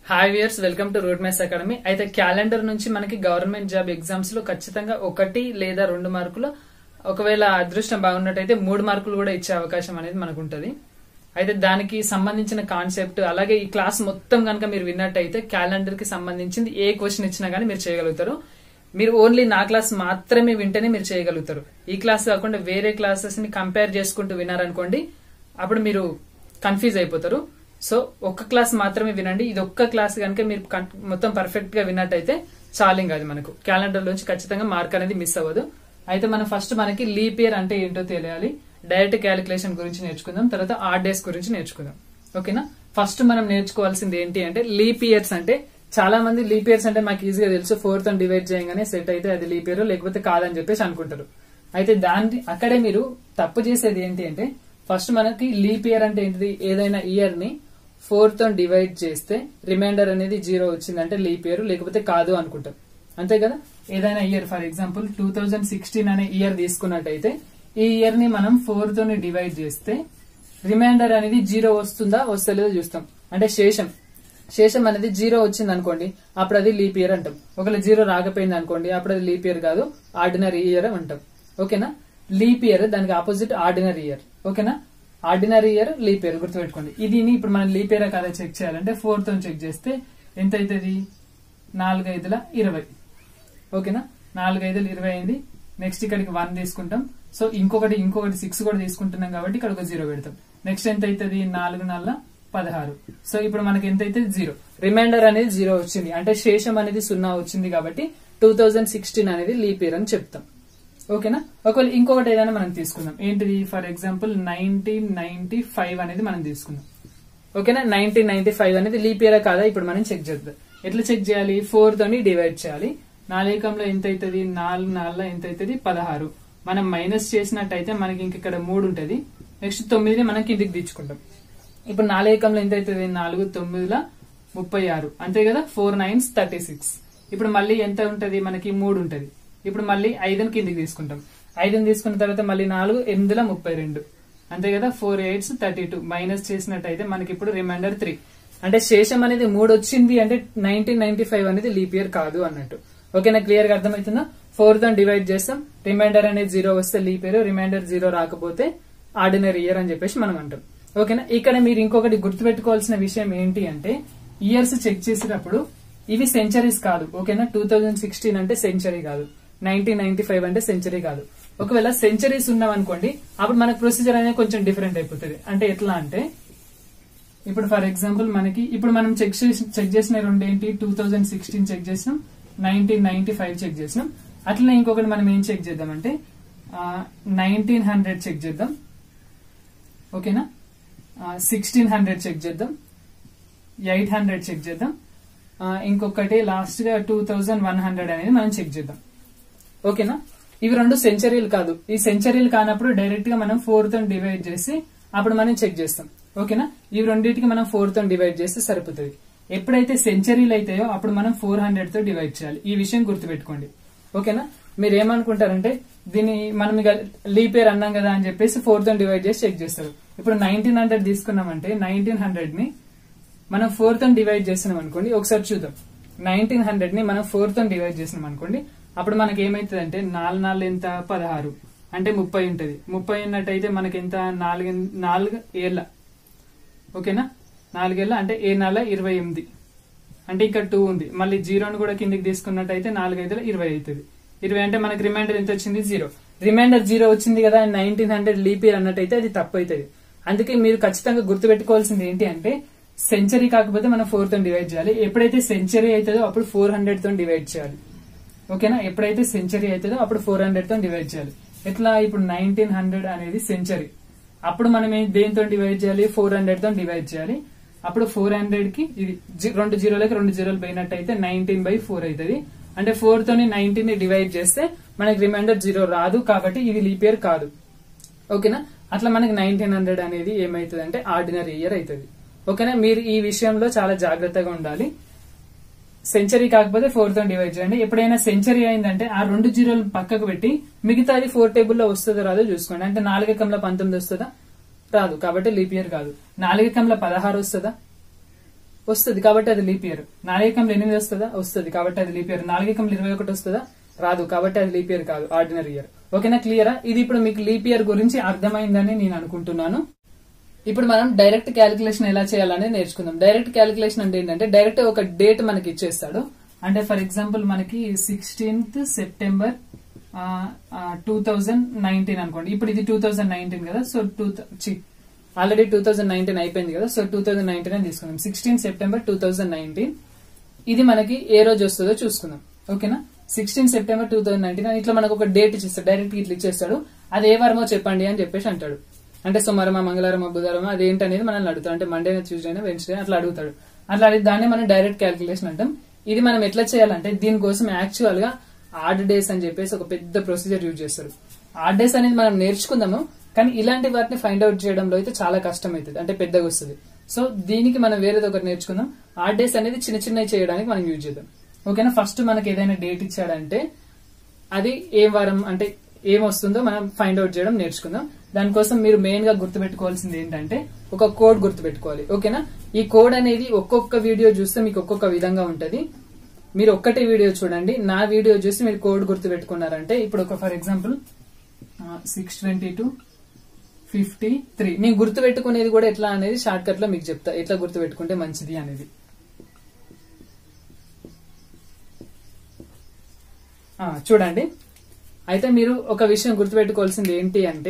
Hi viewers welcome to root maths academy అయితే calendar నుంచి మనకి గవర్నమెంట్ జాబ్ ఎగ్జామ్స్ లో ఖచ్చితంగా ఒకటి లేదా రెండు మార్కులు ఒకవేళ అదృష్టం బాగున్నట్టయితే మూడు మార్కులు కూడా ఇచ్చే అవకాశం అనేది మనకు ఉంటది అయితే దానికి సంబంధించిన కాన్సెప్ట్ అలాగే ఈ క్లాస్ మొత్తం కనుక మీరు విన్నట్టయితే క్యాలెండర్ కి సంబంధించింది ఏ క్వశ్చన్ ఇచ్చినా గానీ మీరు చేయగలుగుతారు మీరు ఓన్లీ నా క్లాస్ మాత్రమే వింటేనే మీరు చేయగలుగుతారు ఈ క్లాస్ కాకుండా వేరే క్లాసెస్ ని కంపేర్ చేసుకుంటూ వినారనుకోండి అప్పుడు మీరు కన్ఫ్యూజ్ అయిపోతారు సో ఒక్క క్లాస్ మాత్రమే వినండి ఇది ఒక్క క్లాస్ కనుక మీరు కన్- మొత్తం పర్ఫెక్ట్ గా విన్నట్టయితే చాలింగ్ అది మనకు క్యాలెండర్ నుంచి ఖచ్చితంగా మార్క్ అనేది మిస్ అవ్వదు అయితే మనం ఫస్ట్ మనకి లీప్ ఇయర్ అంటే ఏంటో తెలియాలి డైరెక్ట్ క్యాలిక్యులేషన్ గురించి నేర్చుకుందాం తర్వాత ఆర్ డేస్ గురించి నేర్చుకుందాం ఓకేనా ఫస్ట్ మనం నేర్చుకోవాల్సింది ఏంటి అంటే లీప్ ఇయర్స్ అంటే చాలా మంది లీప్ ఇయర్స్ అంటే మాకు ఈజీగా తెలుసు ఫోర్ తో డివైడ్ చేయగానే సెట్ అయితే అది లీప్ ఇయర్ లేకపోతే కాదని చెప్పేసి అనుకుంటారు అయితే దాన్ని అక్కడే మీరు తప్పు చేసేది ఏంటి అంటే ఫస్ట్ మనకి లీప్ ఇయర్ అంటే ఏంటిది ఏదైనా ఇయర్ ని ఫోర్ తో డివైడ్ చేస్తే రిమైండర్ అనేది జీరో వచ్చిందంటే లీప్ ఇయర్ లేకపోతే కాదు అనుకుంటాం అంతే కదా ఏదైనా year for example two thousand sixteen అనే ఇయర్ తీసుకున్నట్టయితే ఈ ఇయర్ ని మనం ఫోర్ తోని డివైడ్ చేస్తే రిమైండర్ అనేది జీరో వస్తుందా వస్తలేదో చూస్తాం అంటే శేషం శేషం అనేది జీరో వచ్చింది అనుకోండి అప్పుడు అది లీప్ ఇయర్ అంటాం ఒకవేళ జీరో రాకపోయింది అనుకోండి అప్పుడు అది లీప్ ఇయర్ కాదు ఆర్డినరీ ఇయర్ అంటాం ఓకేనా లీప్ ఇయర్ దానికి ఆపోజిట్ ఆర్డినరీ ఇయర్ ఓకేనా ఆర్డినరీ ఇయర్ లీప్ ఇయర్ గుర్తుపెట్టుకోండి ఇది ఇప్పుడు మనం లీప్ ఇయర్ కాదా చెక్ చేయాలంటే ఫోర్ తో చెక్ చేస్తే ఎంత అవుతుంది నాలుగైదుల ఇరవై ఓకేనా నాలుగైదులు ఇరవై అయింది నెక్స్ట్ ఇక్కడికి వన్ తీసుకుంటాం సో ఇంకొకటి ఇంకొకటి సిక్స్ కూడా తీసుకుంటున్నాం కాబట్టి ఇక్కడ ఒక జీరో పెడతాం నెక్స్ట్ ఎంత అవుతుంది నాలుగు నాలుగు పదహారు సో ఇప్పుడు మనకి ఎంత అయితే జీరో రిమైండర్ అనేది జీరో వచ్చింది అంటే శేషం అనేది సున్నా వచ్చింది కాబట్టి టూ థౌజండ్ సిక్స్టీన్ అనేది లీప్ ఇయర్ అని చెప్తాం ఓకేనా ఒకవేళ ఇంకొకటి ఏదైనా మనం తీసుకుందాం ఏంటిది for example nineteen ninety five అనేది మనం తీసుకుందాం ఓకేనా నైన్టీన్ నైన్టీ ఫైవ్ అనేది లీప్ ఇయర్ కాదా ఇప్పుడు మనం చెక్ చేద్దాం ఎట్లా చెక్ చేయాలి ఫోర్ తోని డివైడ్ చేయాలి నాలుగేకంలో ఎంత అవుతుంది నాలుగు నాలుగు ఎంత అవుతుంది పదహారు మనం మైనస్ చేసినట్టయితే మనకి ఇంక ఇక్కడ మూడు ఉంటది నెక్స్ట్ తొమ్మిదిని మనం కిందికి తెచ్చుకుంటాం ఇప్పుడు నాలుగేకంలో ఎంత అవుతుంది నాలుగు తొమ్మిదిల ముప్పై ఆరు అంతే కదా ఫోర్ నైన్స్ థర్టీ సిక్స్ ఇప్పుడు మళ్ళీ ఎంత ఉంటది మనకి మూడు ఉంటది ఇప్పుడు మళ్ళీ ఐదుని కిందికి తీసుకుంటాం ఐదుని తీసుకున్న తర్వాత మళ్ళీ నాలుగు ఎనిమిదిల ముప్పై రెండు అంతే కదా four eights thirty two minus చేసినట్టయితే మనకి ఇప్పుడు రిమైండర్ త్రీ అంటే శేషం అనేది మూడు వచ్చింది అంటే నైన్టీన్ నైన్టీ ఫైవ్ అనేది లీప్ ఇయర్ కాదు అన్నట్టు ఓకేనా క్లియర్ గా అర్థమవుతుందా ఫోర్ తో డివైడ్ చేస్తాం రిమైండర్ అనేది జీరో వస్తే లీప్ ఇయర్ రిమైండర్ జీరో రాకపోతే ఆర్డినరీ ఇయర్ అని చెప్పేసి మనం అంటాం ఓకేనా ఇక్కడ మీరు ఇంకొకటి గుర్తుపెట్టుకోవాల్సిన విషయం ఏంటి అంటే ఇయర్స్ చెక్ చేసేటప్పుడు ఇవి సెంచరీస్ కాదు ఓకేనా టూ థౌజండ్ సిక్స్టీన్ అంటే సెంచరీ కాదు నైన్టీన్ నైన్టీ ఫైవ్ అంటే సెంచరీ కాదు ఒకవేళ సెంచరీస్ ఉన్నామనుకోండి అప్పుడు మనకు ప్రొసీజర్ అనేది కొంచెం డిఫరెంట్ అయిపోతుంది అంటే ఎట్లా అంటే ఇప్పుడు ఫర్ ఎగ్జాంపుల్ మనకి ఇప్పుడు మనం చెక్ చేసి చెక్ చేసిన రెండు ఏంటి టూ థౌజండ్ సిక్స్టీన్ చెక్ చేసినాం నైన్టీన్ నైన్టీ ఫైవ్ చెక్ చేసినాం అట్లనే ఇంకొకటి మనం ఏం చెక్ చేద్దామంటే నైన్టీన్ హండ్రెడ్ చెక్ చేద్దాం ఓకేనా సిక్స్టీన్ హండ్రెడ్ చెక్ చేద్దాం ఎయిట్ హండ్రెడ్ చెక్ చేద్దాం ఆ, ఇంకొకటి లాస్ట్ గా టూ థౌజండ్ వన్ హండ్రెడ్ అనేది మనం చెక్ చేద్దాం ఓకేనా ఇవి రెండు సెంచరీలు కాదు ఈ సెంచరీలు కానప్పుడు డైరెక్ట్ గా మనం ఫోర్ తో డివైడ్ చేసి అప్పుడు మనం చెక్ చేస్తాం ఓకేనా ఇవి రెండింటికి మనం ఫోర్ తో డివైడ్ చేస్తే సరిపోతుంది ఎప్పుడైతే సెంచరీలు అయితాయో అప్పుడు మనం ఫోర్ హండ్రెడ్ తో డివైడ్ చేయాలి ఈ విషయం గుర్తుపెట్టుకోండి ఓకేనా మీరు ఏమనుకుంటారంటే దీన్ని మనం ఇక లీప్ ఇయర్ అన్నాం కదా అని చెప్పేసి ఫోర్ తో డివైడ్ చేసి చెక్ చేస్తారు ఇప్పుడు నైన్టీన్ హండ్రెడ్ తీసుకున్నామంటే నైన్టీన్ హండ్రెడ్ ని మనం ఫోర్ తో డివైడ్ చేసినాం అనుకోండి ఒకసారి చూద్దాం నైన్టీన్ హండ్రెడ్ ని మనం ఫోర్ తో డివైడ్ చేసినాం అనుకోండి అప్పుడు మనకి ఏమైతుంది అంటే నాలుగు నాలుగు ఎంత పదహారు అంటే ముప్పై ఉంటది ముప్పై ఉన్నట్టయితే మనకి ఎంత నాలుగు నాలుగు ఏళ్ళ ఓకేనా నాలుగేళ్ళ అంటే ఏ నెల ఇరవై ఎనిమిది అంటే ఇక్కడ టూ ఉంది మళ్ళీ జీరోని కూడా కిందికి తీసుకున్నట్టయితే నాలుగైదుల ఇరవై అవుతుంది ఇరవై అంటే మనకి రిమైండర్ ఎంత వచ్చింది జీరో రిమైండర్ జీరో వచ్చింది కదా నైన్టీన్ హండ్రెడ్ లీప్ ఇయర్ అన్నట్టయితే అది తప్పు అవుతుంది అందుకే మీరు ఖచ్చితంగా గుర్తుపెట్టుకోవాల్సింది ఏంటి అంటే సెంచరీ కాకపోతే మనం ఫోర్ తో డివైడ్ చేయాలి ఎప్పుడైతే సెంచరీ అవుతుందో అప్పుడు ఫోర్ హండ్రెడ్ తో డివైడ్ చేయాలి ఓకేనా ఎప్పుడైతే సెంచరీ అవుతుందో అప్పుడు ఫోర్ హండ్రెడ్ తో డివైడ్ చేయాలి ఎట్లా ఇప్పుడు నైన్టీన్ హండ్రెడ్ అనేది సెంచరీ అప్పుడు మనం ఏం- దేనితో డివైడ్ చేయాలి ఫోర్ హండ్రెడ్ తో డివైడ్ చేయాలి అప్పుడు ఫోర్ హండ్రెడ్ కి ఇది జి- రెండు జీరోలకి రెండు జీరోలు పోయినట్టయితే నైన్టీన్ బై ఫోర్ అవుతుంది అంటే ఫోర్ తోని నైన్టీన్ ని డివైడ్ చేస్తే మనకి రిమైండర్ జీరో రాదు కాబట్టి ఇది లీప్ ఇయర్ కాదు ఓకేనా అట్లా మనకి నైన్టీన్ హండ్రెడ్ అనేది ఏమైతుంది అంటే ఆర్డినరీ ఇయర్ అవుతుంది ఓకేనా మీరు ఈ విషయంలో చాలా జాగ్రత్తగా ఉండాలి సెంచరీ కాకపోతే ఫోర్ తో డివైడ్ చేయండి ఎప్పుడైనా సెంచరీ అయిందంటే ఆ రెండు జీరోలు పక్కకు పెట్టి మిగతాది ఫోర్ టేబుల్లో వస్తుందో రాదో చూసుకోండి అంటే నాలుగెకంలో పంతొమ్మిది వస్తుందా రాదు కాబట్టి లీప్ ఇయర్ కాదు నాలుగెకంలో పదహారు వస్తుందా వస్తుంది కాబట్టి అది లీప్ ఇయర్ నాలుగేకంలో ఎనిమిది వస్తుందా వస్తుంది కాబట్టి అది లీప్ ఇయర్ నాలుగేకంలో ఇరవై ఒకటి వస్తుందా రాదు కాబట్టి అది లీప్ ఇయర్ కాదు ఆర్డినరీ ఇయర్ ఓకేనా క్లియరా ఇది ఇప్పుడు మీకు లీప్ ఇయర్ గురించి అర్థమైందని నేను అనుకుంటున్నాను ఇప్పుడు మనం డైరెక్ట్ క్యాలిక్యులేషన్ ఎలా చేయాలనేది నేర్చుకుందాం డైరెక్ట్ క్యాలిక్యులేషన్ అంటే ఏంటంటే డైరెక్ట్ ఒక డేట్ మనకి ఇచ్చేస్తాడు అంటే ఫర్ ఎగ్జాంపుల్ మనకి sixteenth September two thousand nineteen అనుకోండి ఇప్పుడు ఇది టూ థౌజండ్ నైన్టీన్ కదా so two already two thousand nineteen అయిపోయింది కదా సో టూ థౌజండ్ నైన్టీన్ అని తీసుకుందాం sixteen September two thousand nineteen ఇది మనకి ఏ రోజు వస్తుందో చూసుకుందాం ఓకేనా sixteen September two thousand nineteen ఇట్లా మనకు ఒక డేట్ ఇచ్చేస్తాడు డైరెక్ట్ ఇట్లా ఇచ్చేస్తాడు అది ఏ వారమో చెప్పండి అని చెప్పేసి అంటాడు అంటే సోమవారమా మంగళవారమా బుధవారమా అది ఏంటనేది మనల్ని అడుగుతాడు అంటే మండే ట్యూస్డే వెన్స్డే అట్లా అడుగుతాడు అట్లా అడిగి దాన్ని మనం డైరెక్ట్ క్యాలిక్యులేషన్ అంటాం ఇది మనం ఎట్లా చేయాలంటే దీనికోసం యాక్చువల్ గా ఆర్డ్ డేస్ అని చెప్పేసి ఒక పెద్ద ప్రొసీజర్ యూజ్ చేస్తారు ఆర్డ్ డేస్ అనేది మనం నేర్చుకుందాము కానీ ఇలాంటి వాటిని ఫైండ్ అవుట్ చేయడంలో అయితే చాలా కష్టం అవుతుంది అంటే పెద్దగా వస్తుంది సో దీనికి మనం వేరేది ఒకటి నేర్చుకుందాం ఆర్డ్ డేస్ అనేది చిన్న చిన్నవి చేయడానికి మనం యూజ్ చేద్దాం ఓకేనా ఫస్ట్ మనకి ఏదైనా డేట్ ఇచ్చాడంటే అది ఏ వారం అంటే ఏం వస్తుందో మనం ఫైండ్ అవుట్ చేయడం నేర్చుకుందాం దానికోసం మీరు మెయిన్ గా గుర్తుపెట్టుకోవాల్సింది ఏంటంటే ఒక కోడ్ గుర్తుపెట్టుకోవాలి ఓకేనా ఈ కోడ్ అనేది ఒక్కొక్క వీడియో చూస్తే మీకు ఒక్కొక్క విధంగా ఉంటది మీరు ఒక్కటే వీడియో చూడండి నా వీడియో చూసి మీరు కోడ్ గుర్తు పెట్టుకున్నారంటే ఇప్పుడు ఒక for example six twenty two fifty three నేను గుర్తు పెట్టుకునేది కూడా ఎట్లా అనేది షార్ట్ కట్ లో మీకు చెప్తా ఎట్లా గుర్తు పెట్టుకుంటే మంచిది అనేది ఆ, చూడండి అయితే మీరు ఒక విషయం గుర్తుపెట్టుకోవాల్సింది ఏంటి అంటే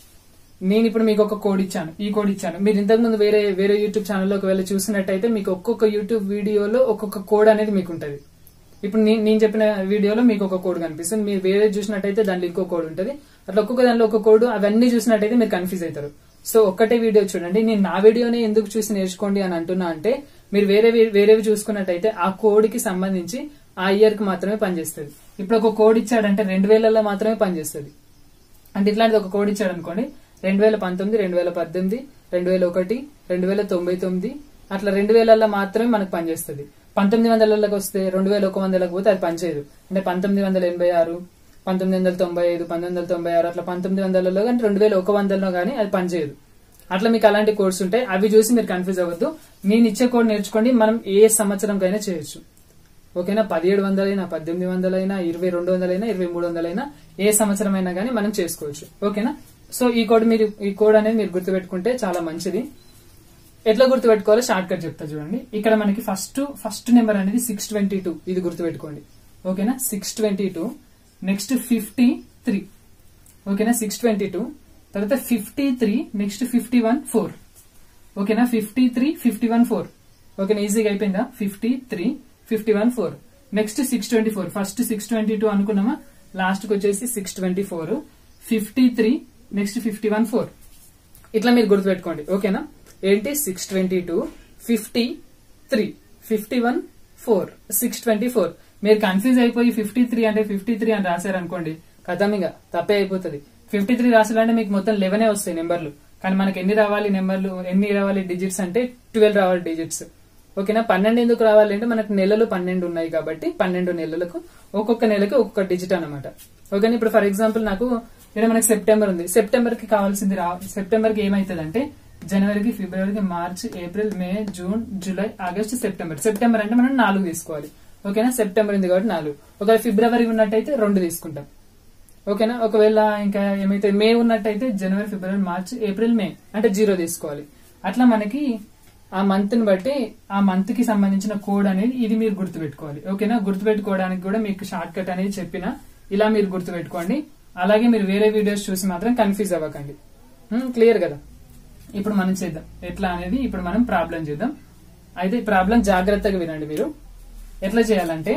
నేను ఇప్పుడు మీకు ఒక కోడ్ ఇచ్చాను ఈ కోడ్ ఇచ్చాను మీరు ఇంతకు ముందు వేరే వేరే యూట్యూబ్ ఛానల్లో ఒకవేళ చూసినట్టయితే మీకు ఒక్కొక్క యూట్యూబ్ వీడియోలో ఒక్కొక్క కోడ్ అనేది మీకు ఉంటుంది ఇప్పుడు నేను నేను చెప్పిన వీడియోలో మీకు ఒక కోడ్ కనిపిస్తుంది మీరు వేరే చూసినట్టయితే దాంట్లో ఇంకో కోడ్ ఉంటుంది అట్లా ఒక్కొక్క దాంట్లో ఒక కోడ్ అవన్నీ చూసినట్టయితే మీరు కన్ఫ్యూజ్ అవుతారు సో ఒక్కటే వీడియో చూడండి నేను నా వీడియోనే ఎందుకు చూసి నేర్చుకోండి అని అంటున్నా అంటే మీరు వేరే వేరేవి చూసుకున్నట్టయితే ఆ కోడ్ కి సంబంధించి ఆ ఇయర్ కి మాత్రమే పనిచేస్తుంది ఇప్పుడు ఒక కోడ్ ఇచ్చాడంటే రెండు వేలలో మాత్రమే పనిచేస్తుంది అంటే ఇట్లాంటిది ఒక కోడ్ ఇచ్చాడు అనుకోండి రెండు వేల పంతొమ్మిది రెండు వేల పద్దెనిమిది రెండు వేల ఒకటి రెండు వేల తొంభై తొమ్మిది అట్లా రెండు వేలల్లో మాత్రమే మనకు పనిచేస్తుంది పంతొమ్మిది వందలకి వస్తే రెండు వేల ఒక వందలకు పోతే అది పనిచేయదు అంటే పంతొమ్మిది వందల ఎనభై ఆరు పంతొమ్మిది వందల తొంభై ఐదు పంతొమ్మిది వందల తొంభై ఆరు అట్లా పంతొమ్మిది వందలలో కానీ రెండు వేల ఒక వందలలో కానీ అది పనిచేయదు అట్లా మీకు అలాంటి కోడ్స్ ఉంటాయి అవి చూసి మీరు కన్ఫ్యూజ్ అవ్వద్దు నేను ఇచ్చే కోడ్ నేర్చుకోండి మనం ఏ సంవత్సరంకైనా చేయొచ్చు ఓకేనా పదిహేడు వందలైనా పద్దెనిమిది వందలైనా ఇరవై రెండు వందలైనా ఇరవై మూడు వందలైనా ఏ సంవత్సరం అయినా కానీ మనం చేసుకోవచ్చు ఓకేనా సో ఈ కోడ్ మీరు ఈ కోడ్ అనేది మీరు గుర్తుపెట్టుకుంటే చాలా మంచిది ఎట్లా గుర్తుపెట్టుకోవాలో షార్ట్ కట్ చెప్తా చూడండి ఇక్కడ మనకి ఫస్ట్ ఫస్ట్ నెంబర్ అనేది సిక్స్ ట్వంటీ టూ ఇది గుర్తుపెట్టుకోండి ఓకేనా six twenty two next fifty three ఓకేనా సిక్స్ ట్వంటీ టూ తర్వాత fifty three next fifty one four ఓకేనా fifty three fifty one four ఓకేనా ఈజీగా అయిపోయిందా fifty three fifty one four next six twenty four first six twenty two అనుకున్నామా last కి వచ్చేసి six twenty four fifty three next fifty one four ఇట్లా మీరు గుర్తుపెట్టుకోండి ఓకేనా ఏంటి six twenty two fifty three fifty one four six twenty four మీరు confuse అయిపోయి ఫిఫ్టీ త్రీ అంటే ఫిఫ్టీ త్రీ అని రాశారు అనుకోండి కథమిగా తప్పే అయిపోతుంది ఫిఫ్టీ త్రీ రాసాలంటే మీకు మొత్తం లెవెనే వస్తాయి నెంబర్లు కానీ మనకి ఎన్ని రావాలి నెంబర్లు ఎన్ని రావాలి డిజిట్స్ అంటే ట్వెల్వ్ రావాలి డిజిట్స్ ఓకేనా పన్నెండు ఎందుకు రావాలి అంటే మనకు నెలలు పన్నెండు ఉన్నాయి కాబట్టి పన్నెండు నెలలకు ఒక్కొక్క నెలకి ఒక్కొక్క డిజిట్ అనమాట ఓకేనా ఇప్పుడు ఫర్ ఎగ్జాంపుల్ నాకు ఇక్కడ మనకి సెప్టెంబర్ ఉంది సెప్టెంబర్ కి కావాల్సింది రా సెప్టెంబర్ కి ఏమైతుంది అంటే జనవరికి ఫిబ్రవరికి March April May June July August September September అంటే మనం నాలుగు తీసుకోవాలి ఓకేనా సెప్టెంబర్ ఉంది కాబట్టి నాలుగు ఒకవేళ ఫిబ్రవరి ఉన్నట్టయితే రెండు తీసుకుంటాం ఓకేనా ఒకవేళ ఇంకా ఏమైతే మే ఉన్నట్టయితే జనవరి ఫిబ్రవరి మార్చ్ ఏప్రిల్ మే అంటే జీరో తీసుకోవాలి అట్లా మనకి ఆ మంత్ ని బట్టి ఆ మంత్ కి సంబంధించిన కోడ్ అనేది ఇది మీరు గుర్తుపెట్టుకోవాలి ఓకేనా గుర్తుపెట్టుకోవడానికి కూడా మీకు షార్ట్ కట్ అనేది చెప్పిన ఇలా మీరు గుర్తుపెట్టుకోండి అలాగే మీరు వేరే వీడియోస్ చూసి మాత్రం కన్ఫ్యూజ్ అవ్వకండి క్లియర్ కదా ఇప్పుడు మనం చేద్దాం ఎట్లా అనేది ఇప్పుడు మనం ప్రాబ్లం చేద్దాం అయితే ఈ ప్రాబ్లం జాగ్రత్తగా వినండి మీరు ఎట్లా చేయాలంటే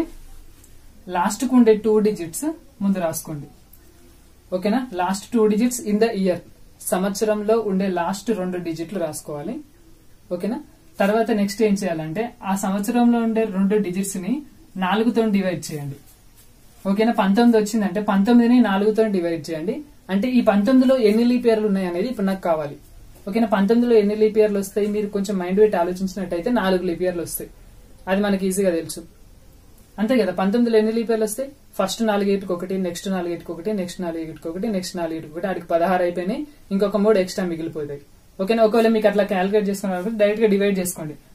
లాస్ట్ కు ఉండే టూ డిజిట్స్ ముందు రాసుకోండి ఓకేనా last two digits in the year సంవత్సరంలో ఉండే లాస్ట్ రెండు డిజిట్లు రాసుకోవాలి ఓకేనా తర్వాత నెక్స్ట్ ఏం చేయాలంటే ఆ సంవత్సరంలో ఉండే రెండు డిజిట్స్ ని నాలుగుతో డివైడ్ చేయండి ఓకేనా పంతొమ్మిది వచ్చిందంటే పంతొమ్మిదిని నాలుగుతో డివైడ్ చేయండి అంటే ఈ పంతొమ్మిదిలో ఎన్ని లీప్ ఇయర్లు ఉన్నాయి అనేది ఇప్పుడు నాకు కావాలి ఓకేనా పంతొమ్మిదిలో ఎన్ని లీప్ ఇయర్లు వస్తాయి మీరు కొంచెం మైండ్ పెట్టి ఆలోచించినట్టయితే నాలుగు లీప్ ఇయర్లు వస్తాయి అది మనకి ఈజీగా తెలుసు అంతే కదా పంతొమ్మిదిలో ఎన్ని లీప్ ఇయర్లు వస్తాయి ఫస్ట్ నాలుగేటికి ఒకటి నెక్స్ట్ నాలుగేటికి ఒకటి నెక్స్ట్ నాలుగేటికి ఒకటి నెక్స్ట్ నాలుగేటికి ఒకటి ఆడికి పదహారు అయిపోయినాయి ఇంకొక మూడు ఎక్స్ట్రా మిగిలిపోతాయి ఓకేనా ఒకవేళ మీకు అట్లా క్యాలిక్యులేట్ చేసుకున్నారు డైరెక్ట్ గా డివైడ్ చేసుకోండి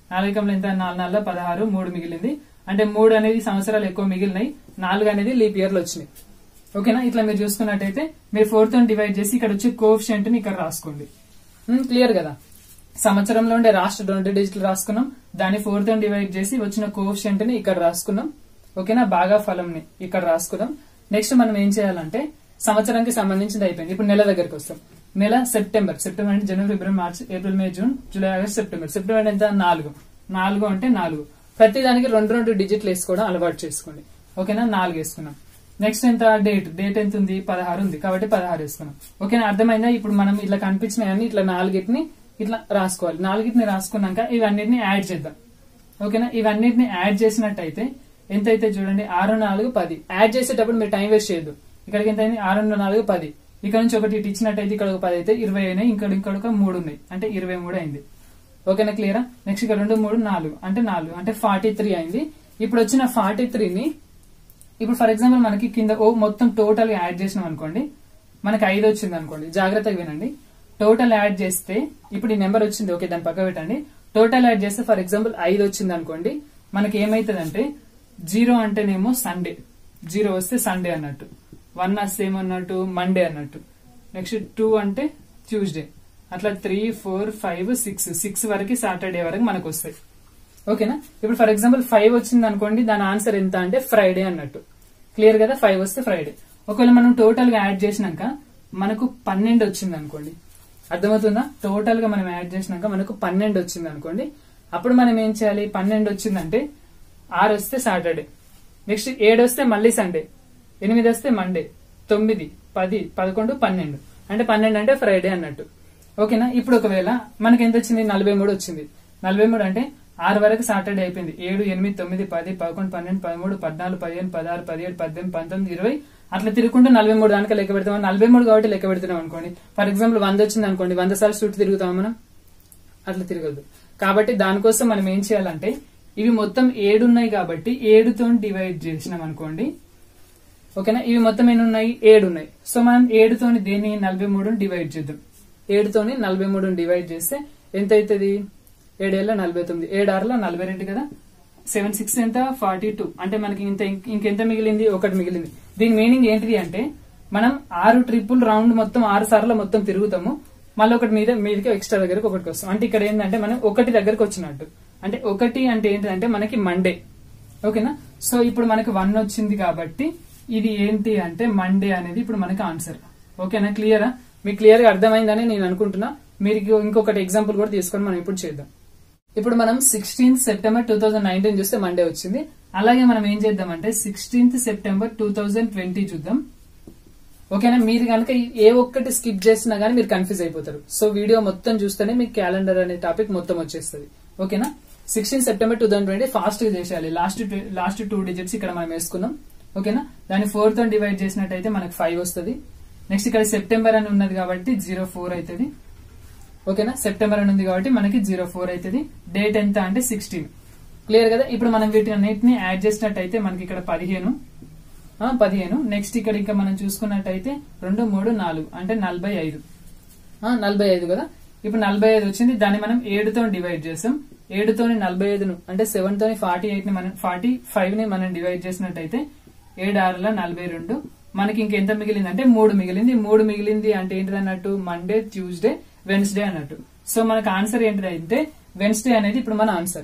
నాలుగు ఎంత నాలుగు నాలుగు పదహారు మూడు మిగిలింది అంటే మూడు అనేది సంవత్సరాలు ఎక్కువ మిగిలినాయి నాలుగు అనేది లీప్ ఇయర్ లో వచ్చినాయి ఓకేనా ఇట్లా మీరు చూసుకున్నట్టయితే మీరు ఫోర్ తో డివైడ్ చేసి ఇక్కడ వచ్చి కోఎఫిషియంట్ ని ఇక్కడ రాసుకోండి క్లియర్ కదా సంవత్సరంలో ఉండే రాష్ట్ర రెండు డిజిట్లు రాసుకున్నాం దాన్ని ఫోర్ తో డివైడ్ చేసి వచ్చిన కోఎఫిషియంట్ ని ఇక్కడ రాసుకున్నాం ఓకేనా బాగా ఫలంని ఇక్కడ రాసుకున్నాం నెక్స్ట్ మనం ఏం చేయాలంటే సంవత్సరానికి సంబంధించింది అయిపోయింది ఇప్పుడు నెల దగ్గరికి వస్తాం నెల సెప్టెంబర్ సెప్టెంబర్ అంటే జనవరి ఫిబ్రవరి March April May June July August September September అంటే ఎంత నాలుగు నాలుగు అంటే నాలుగు ప్రతి దానికి రెండు రెండు డిజిట్లు వేసుకోవడం అలవాటు చేసుకోండి ఓకేనా నాలుగు వేసుకున్నాం నెక్స్ట్ ఎంత డేట్ డేట్ ఎంత ఉంది పదహారు ఉంది కాబట్టి పదహారు వేసుకున్నాం ఓకేనా అర్థమైందా ఇప్పుడు మనం ఇట్లా కనిపించినాయని ఇట్లా నాలుగిటిని ఇట్లా రాసుకోవాలి నాలుగిటిని రాసుకున్నాక ఇవన్నిటిని యాడ్ చేద్దాం ఓకేనా ఇవన్నిటిని యాడ్ చేసినట్టయితే ఎంత అయితే చూడండి ఆరు నాలుగు పది యాడ్ చేసేటప్పుడు మీరు టైం వేస్ట్ చేయొద్దు ఇక్కడికి ఎంత అయింది ఆరు నాలుగు పది ఇక్కడ నుంచి ఒకటి ఇటు ఇచ్చినట్టయితే ఇక్కడ ఒక పది అయితే ఇరవై అయినాయి ఇక్కడ ఇక్కడ ఒక మూడు ఉన్నాయి అంటే ఇరవై మూడు అయింది ఓకేనా క్లియరా నెక్స్ట్ ఇక్కడ రెండు మూడు నాలుగు అంటే నాలుగు అంటే ఫార్టీ త్రీ అయింది ఇప్పుడు వచ్చిన ఫార్టీ త్రీని ఇప్పుడు ఫర్ ఎగ్జాంపుల్ మనకి కింద ఓ మొత్తం టోటల్ యాడ్ చేసినాం అనుకోండి మనకి ఐదు వచ్చింది అనుకోండి జాగ్రత్తగా వినండి టోటల్ యాడ్ చేస్తే ఇప్పుడు ఈ నెంబర్ వచ్చింది ఓకే దాని పక్క పెట్టండి టోటల్ యాడ్ చేస్తే ఫర్ ఎగ్జాంపుల్ ఐదు వచ్చింది అనుకోండి మనకి ఏమైతుందంటే జీరో అంటేనేమో సండే జీరో వస్తే సండే అన్నట్టు వన్ వస్తే ఏమన్నట్టు మండే అన్నట్టు నెక్స్ట్ టూ అంటే ట్యూస్డే అట్లా three four five six six వరకు సాటర్డే వరకు మనకు వస్తాయి ఓకేనా ఇప్పుడు ఫర్ ఎగ్జాంపుల్ ఫైవ్ వచ్చింది అనుకోండి దాని ఆన్సర్ ఎంత అంటే ఫ్రైడే అన్నట్టు క్లియర్ కదా ఫైవ్ వస్తే ఫ్రైడే ఒకవేళ మనం టోటల్ గా యాడ్ చేసినాక మనకు పన్నెండు వచ్చింది అనుకోండి అర్థమవుతుందా టోటల్ గా మనం యాడ్ చేసినాక మనకు పన్నెండు వచ్చింది అనుకోండి అప్పుడు మనం ఏం చేయాలి పన్నెండు వచ్చిందంటే ఆరు వస్తే సాటర్డే నెక్స్ట్ ఏడు వస్తే మళ్ళీ సండే ఎనిమిది వస్తే మండే తొమ్మిది పది పదకొండు పన్నెండు అంటే పన్నెండు అంటే ఫ్రైడే అన్నట్టు ఓకేనా ఇప్పుడు ఒకవేళ మనకి ఎంత వచ్చింది నలభై మూడు వచ్చింది నలభై మూడు అంటే ఆరు వరకు సాటర్డే అయిపోయింది ఏడు ఎనిమిది తొమ్మిది పది పదకొండు పన్నెండు పదమూడు పద్నాలుగు పదిహేను పదహారు పదిహేడు పద్దెనిమిది పంతొమ్మిది ఇరవై అట్లా తిరుగుకుంటూ నలభై మూడు దానికి లెక్క పెడతాం నలభై మూడు కాబట్టి లెక్క పెడుతున్నాం అనుకోండి ఫర్ ఎగ్జాంపుల్ వంద వచ్చింది అనుకోండి వంద సార్లు చుట్టూ తిరుగుతాం మనం అట్లా తిరగద్దు కాబట్టి దానికోసం మనం ఏం చేయాలంటే ఇవి మొత్తం ఏడు ఉన్నాయి కాబట్టి ఏడుతో డివైడ్ చేసినాం అనుకోండి ఓకేనా ఇవి మొత్తం ఎన్ని ఉన్నాయి ఏడు ఉన్నాయి సో మనం ఏడుతోని దేన్ని నలభై మూడుని డివైడ్ చేద్దాం ఏడుతోని నలభై మూడుని డివైడ్ చేస్తే ఎంత అవుతుంది ఏడేళ్ళ నలభై తొమ్మిది ఏడు ఆరులో నలభై రెండు కదా సెవెన్ సిక్స్ ఎంత ఫార్టీ టూ అంటే మనకి ఇంత ఇంకెంత మిగిలింది ఒకటి మిగిలింది దీని మీనింగ్ ఏంటిది అంటే మనం ఆరు ట్రిపుల్ రౌండ్ మొత్తం ఆరు సార్లు మొత్తం తిరుగుతాము మళ్ళీ ఒకటి మీద మీదకి ఎక్స్ట్రా దగ్గరకు ఒకటికి వస్తాం అంటే ఇక్కడ ఏంటంటే మనం ఒకటి దగ్గరకు వచ్చినట్టు అంటే ఒకటి అంటే ఏంటంటే మనకి మండే ఓకేనా సో ఇప్పుడు మనకి వన్ వచ్చింది కాబట్టి ఇది ఏంటి అంటే మండే అనేది ఇప్పుడు మనకి ఆన్సర్ ఓకేనా క్లియరా మీకు క్లియర్ గా అర్థమైందని నేను అనుకుంటున్నా మీరు ఇంకొకటి ఎగ్జాంపుల్ కూడా తీసుకొని మనం ఇప్పుడు చేద్దాం ఇప్పుడు మనం sixteenth September two thousand nineteen చూస్తే మండే వచ్చింది అలాగే మనం ఏం చేద్దామంటే sixteenth September two thousand twenty చూద్దాం ఓకేనా మీరు కనుక ఏ ఒక్కటి స్కిప్ చేసినా గానీ మీరు కన్ఫ్యూజ్ అయిపోతారు సో వీడియో మొత్తం చూస్తేనే మీకు క్యాలెండర్ అనే టాపిక్ మొత్తం వచ్చేస్తుంది ఓకేనా sixteen September two thousand twenty fast గా చేసేయాలి లాస్ట్ లాస్ట్ టూ డిజిట్స్ ఇక్కడ మనం వేసుకున్నాం ఓకేనా దాన్ని ఫోర్ తో డివైడ్ చేసినట్టయితే మనకు ఫైవ్ వస్తుంది నెక్స్ట్ ఇక్కడ సెప్టెంబర్ అని ఉన్నది కాబట్టి జీరో ఫోర్ అవుతుంది ఓకేనా సెప్టెంబర్ అని ఉంది కాబట్టి మనకి జీరో ఫోర్ అవుతుంది డేట్ ఎంత అంటే సిక్స్టీన్ క్లియర్ కదా ఇప్పుడు మనం వీటి అన్నిటిని యాడ్ చేసినట్టయితే మనకి ఇక్కడ పదిహేను ఆ, పదిహేను నెక్స్ట్ ఇక్కడ ఇంకా మనం చూసుకున్నట్టయితే రెండు మూడు నాలుగు అంటే నలభై ఐదు ఆ, నలభై ఐదు కదా ఇప్పుడు నలభై ఐదు వచ్చింది దాన్ని మనం ఏడుతో డివైడ్ చేసాం ఏడుతోని నలభై ఐదును అంటే సెవెన్ తోని ఫార్టీ ఎయిట్ ని మనం ఫార్టీ ఫైవ్ ని మనం డివైడ్ చేసినట్టయితే ఏడు ఆరుల నలభై రెండు మనకి ఇంకెంత మిగిలింది అంటే మూడు మిగిలింది మూడు మిగిలింది అంటే ఏంటిది అన్నట్టు మండే ట్యూస్డే వెన్స్డే అన్నట్టు సో మనకు ఆన్సర్ ఏంటిదంటే వెన్స్డే అనేది ఇప్పుడు మన ఆన్సర్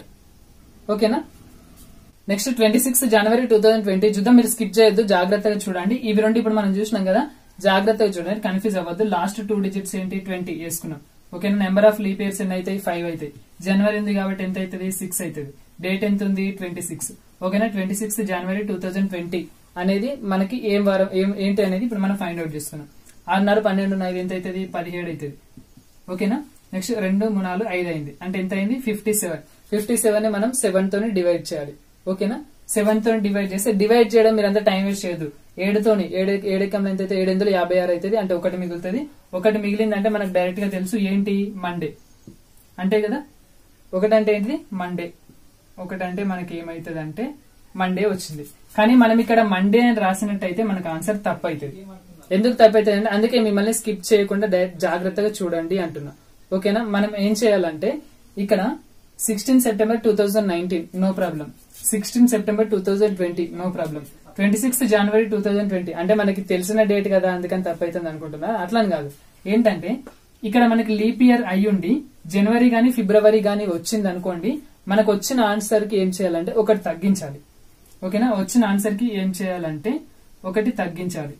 ఓకేనా నెక్స్ట్ ట్వంటీ సిక్స్ జనవరి టూ థౌసండ్ ట్వంటీ చూద్దాం మీరు స్కిప్ చేయొద్దు జాగ్రత్తగా చూడండి ఇవి రెండు ఇప్పుడు మనం చూసినాం కదా జాగ్రత్తగా చూడండి కన్ఫ్యూజ్ అవ్వద్దు లాస్ట్ టూ డిజిట్స్ ఏంటి ట్వంటీ వేసుకున్నాం ఓకేనా నెంబర్ ఆఫ్ లీప్ ఇయర్స్ ఎన్ని అవుతాయి ఫైవ్ అవుతాయి జనవరి ఉంది కాబట్టి ఎంత అవుతుంది సిక్స్ అవుతుంది డేట్ ఎంత ఉంది ట్వంటీ సిక్స్ ఓకేనా ట్వంటీ సిక్స్ జనవరి టూ థౌసండ్ ట్వంటీ అనేది మనకి ఏం వారం ఏం ఏంటి అనేది ఇప్పుడు మనం ఫైండ్ అవుట్ చేస్తున్నాం ఆరున్నర పన్నెండు ఐదు ఎంత అవుతుంది పదిహేడు అవుతుంది ఓకేనా నెక్స్ట్ రెండు మూడు నాలుగు ఐదు అయింది అంటే ఎంత అయింది ఫిఫ్టీ సెవెన్ ఫిఫ్టీ సెవెన్ ని మనం సెవెన్ తోని డివైడ్ చేయాలి ఓకేనా సెవెన్ తోని డివైడ్ చేస్తే డివైడ్ చేయడం మీరు అంతా టైం వేస్ట్ చేయదు ఏడుతోని ఏడు ఏడెక్కం ఎంత అయితే ఏడు వందల యాభై ఆరు అవుతుంది అంటే ఒకటి మిగులుతుంది ఒకటి మిగిలింది అంటే మనకు డైరెక్ట్ గా తెలుసు ఏంటి మండే అంతే కదా ఒకటి అంటే ఏంటిది మండే ఒకటి అంటే మనకి ఏమైతుంది అంటే మండే వచ్చింది కానీ మనం ఇక్కడ మండే అని రాసినట్టయితే మనకు ఆన్సర్ తప్పు అవుతుంది ఎందుకు తప్పు అవుతుంది అంటే అందుకే మిమ్మల్ని స్కిప్ చేయకుండా డైరెక్ట్ జాగ్రత్తగా చూడండి అంటున్నా ఓకేనా మనం ఏం చేయాలంటే ఇక్కడ sixteen September two thousand nineteen no problem sixteen September two thousand twenty no problem twenty sixth January two thousand twenty అంటే మనకి తెలిసిన డేట్ కదా అందుకని తప్పైతుంది అనుకుంటున్నా అట్లా అని కాదు ఏంటంటే ఇక్కడ మనకి లీప్ ఇయర్ అయ్యుండి జనవరి గాని ఫిబ్రవరి గాని వచ్చింది అనుకోండి మనకు వచ్చిన ఆన్సర్ కి ఏం చేయాలంటే ఒకటి తగ్గించాలి ఓకేనా వచ్చిన ఆన్సర్ కి ఏం చేయాలంటే ఒకటి తగ్గించాలి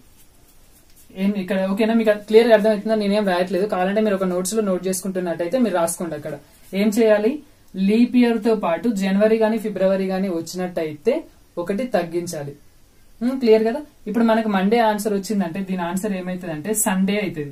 ఏం ఇక్కడ ఓకేనా మీకు క్లియర్ గా అర్థమవుతుందా నేనేం రాయట్లేదు కావాలంటే మీరు ఒక నోట్స్ లో నోట్ చేసుకుంటున్నట్టయితే మీరు రాసుకోండి అక్కడ ఏం చేయాలి లీప్ ఇయర్ తో పాటు జనవరి గాని ఫిబ్రవరి గాని వచ్చినట్టయితే ఒకటి తగ్గించాలి క్లియర్ కదా ఇప్పుడు మనకు మండే ఆన్సర్ వచ్చిందంటే దీని ఆన్సర్ ఏమైతుంది అంటే సండే అవుతుంది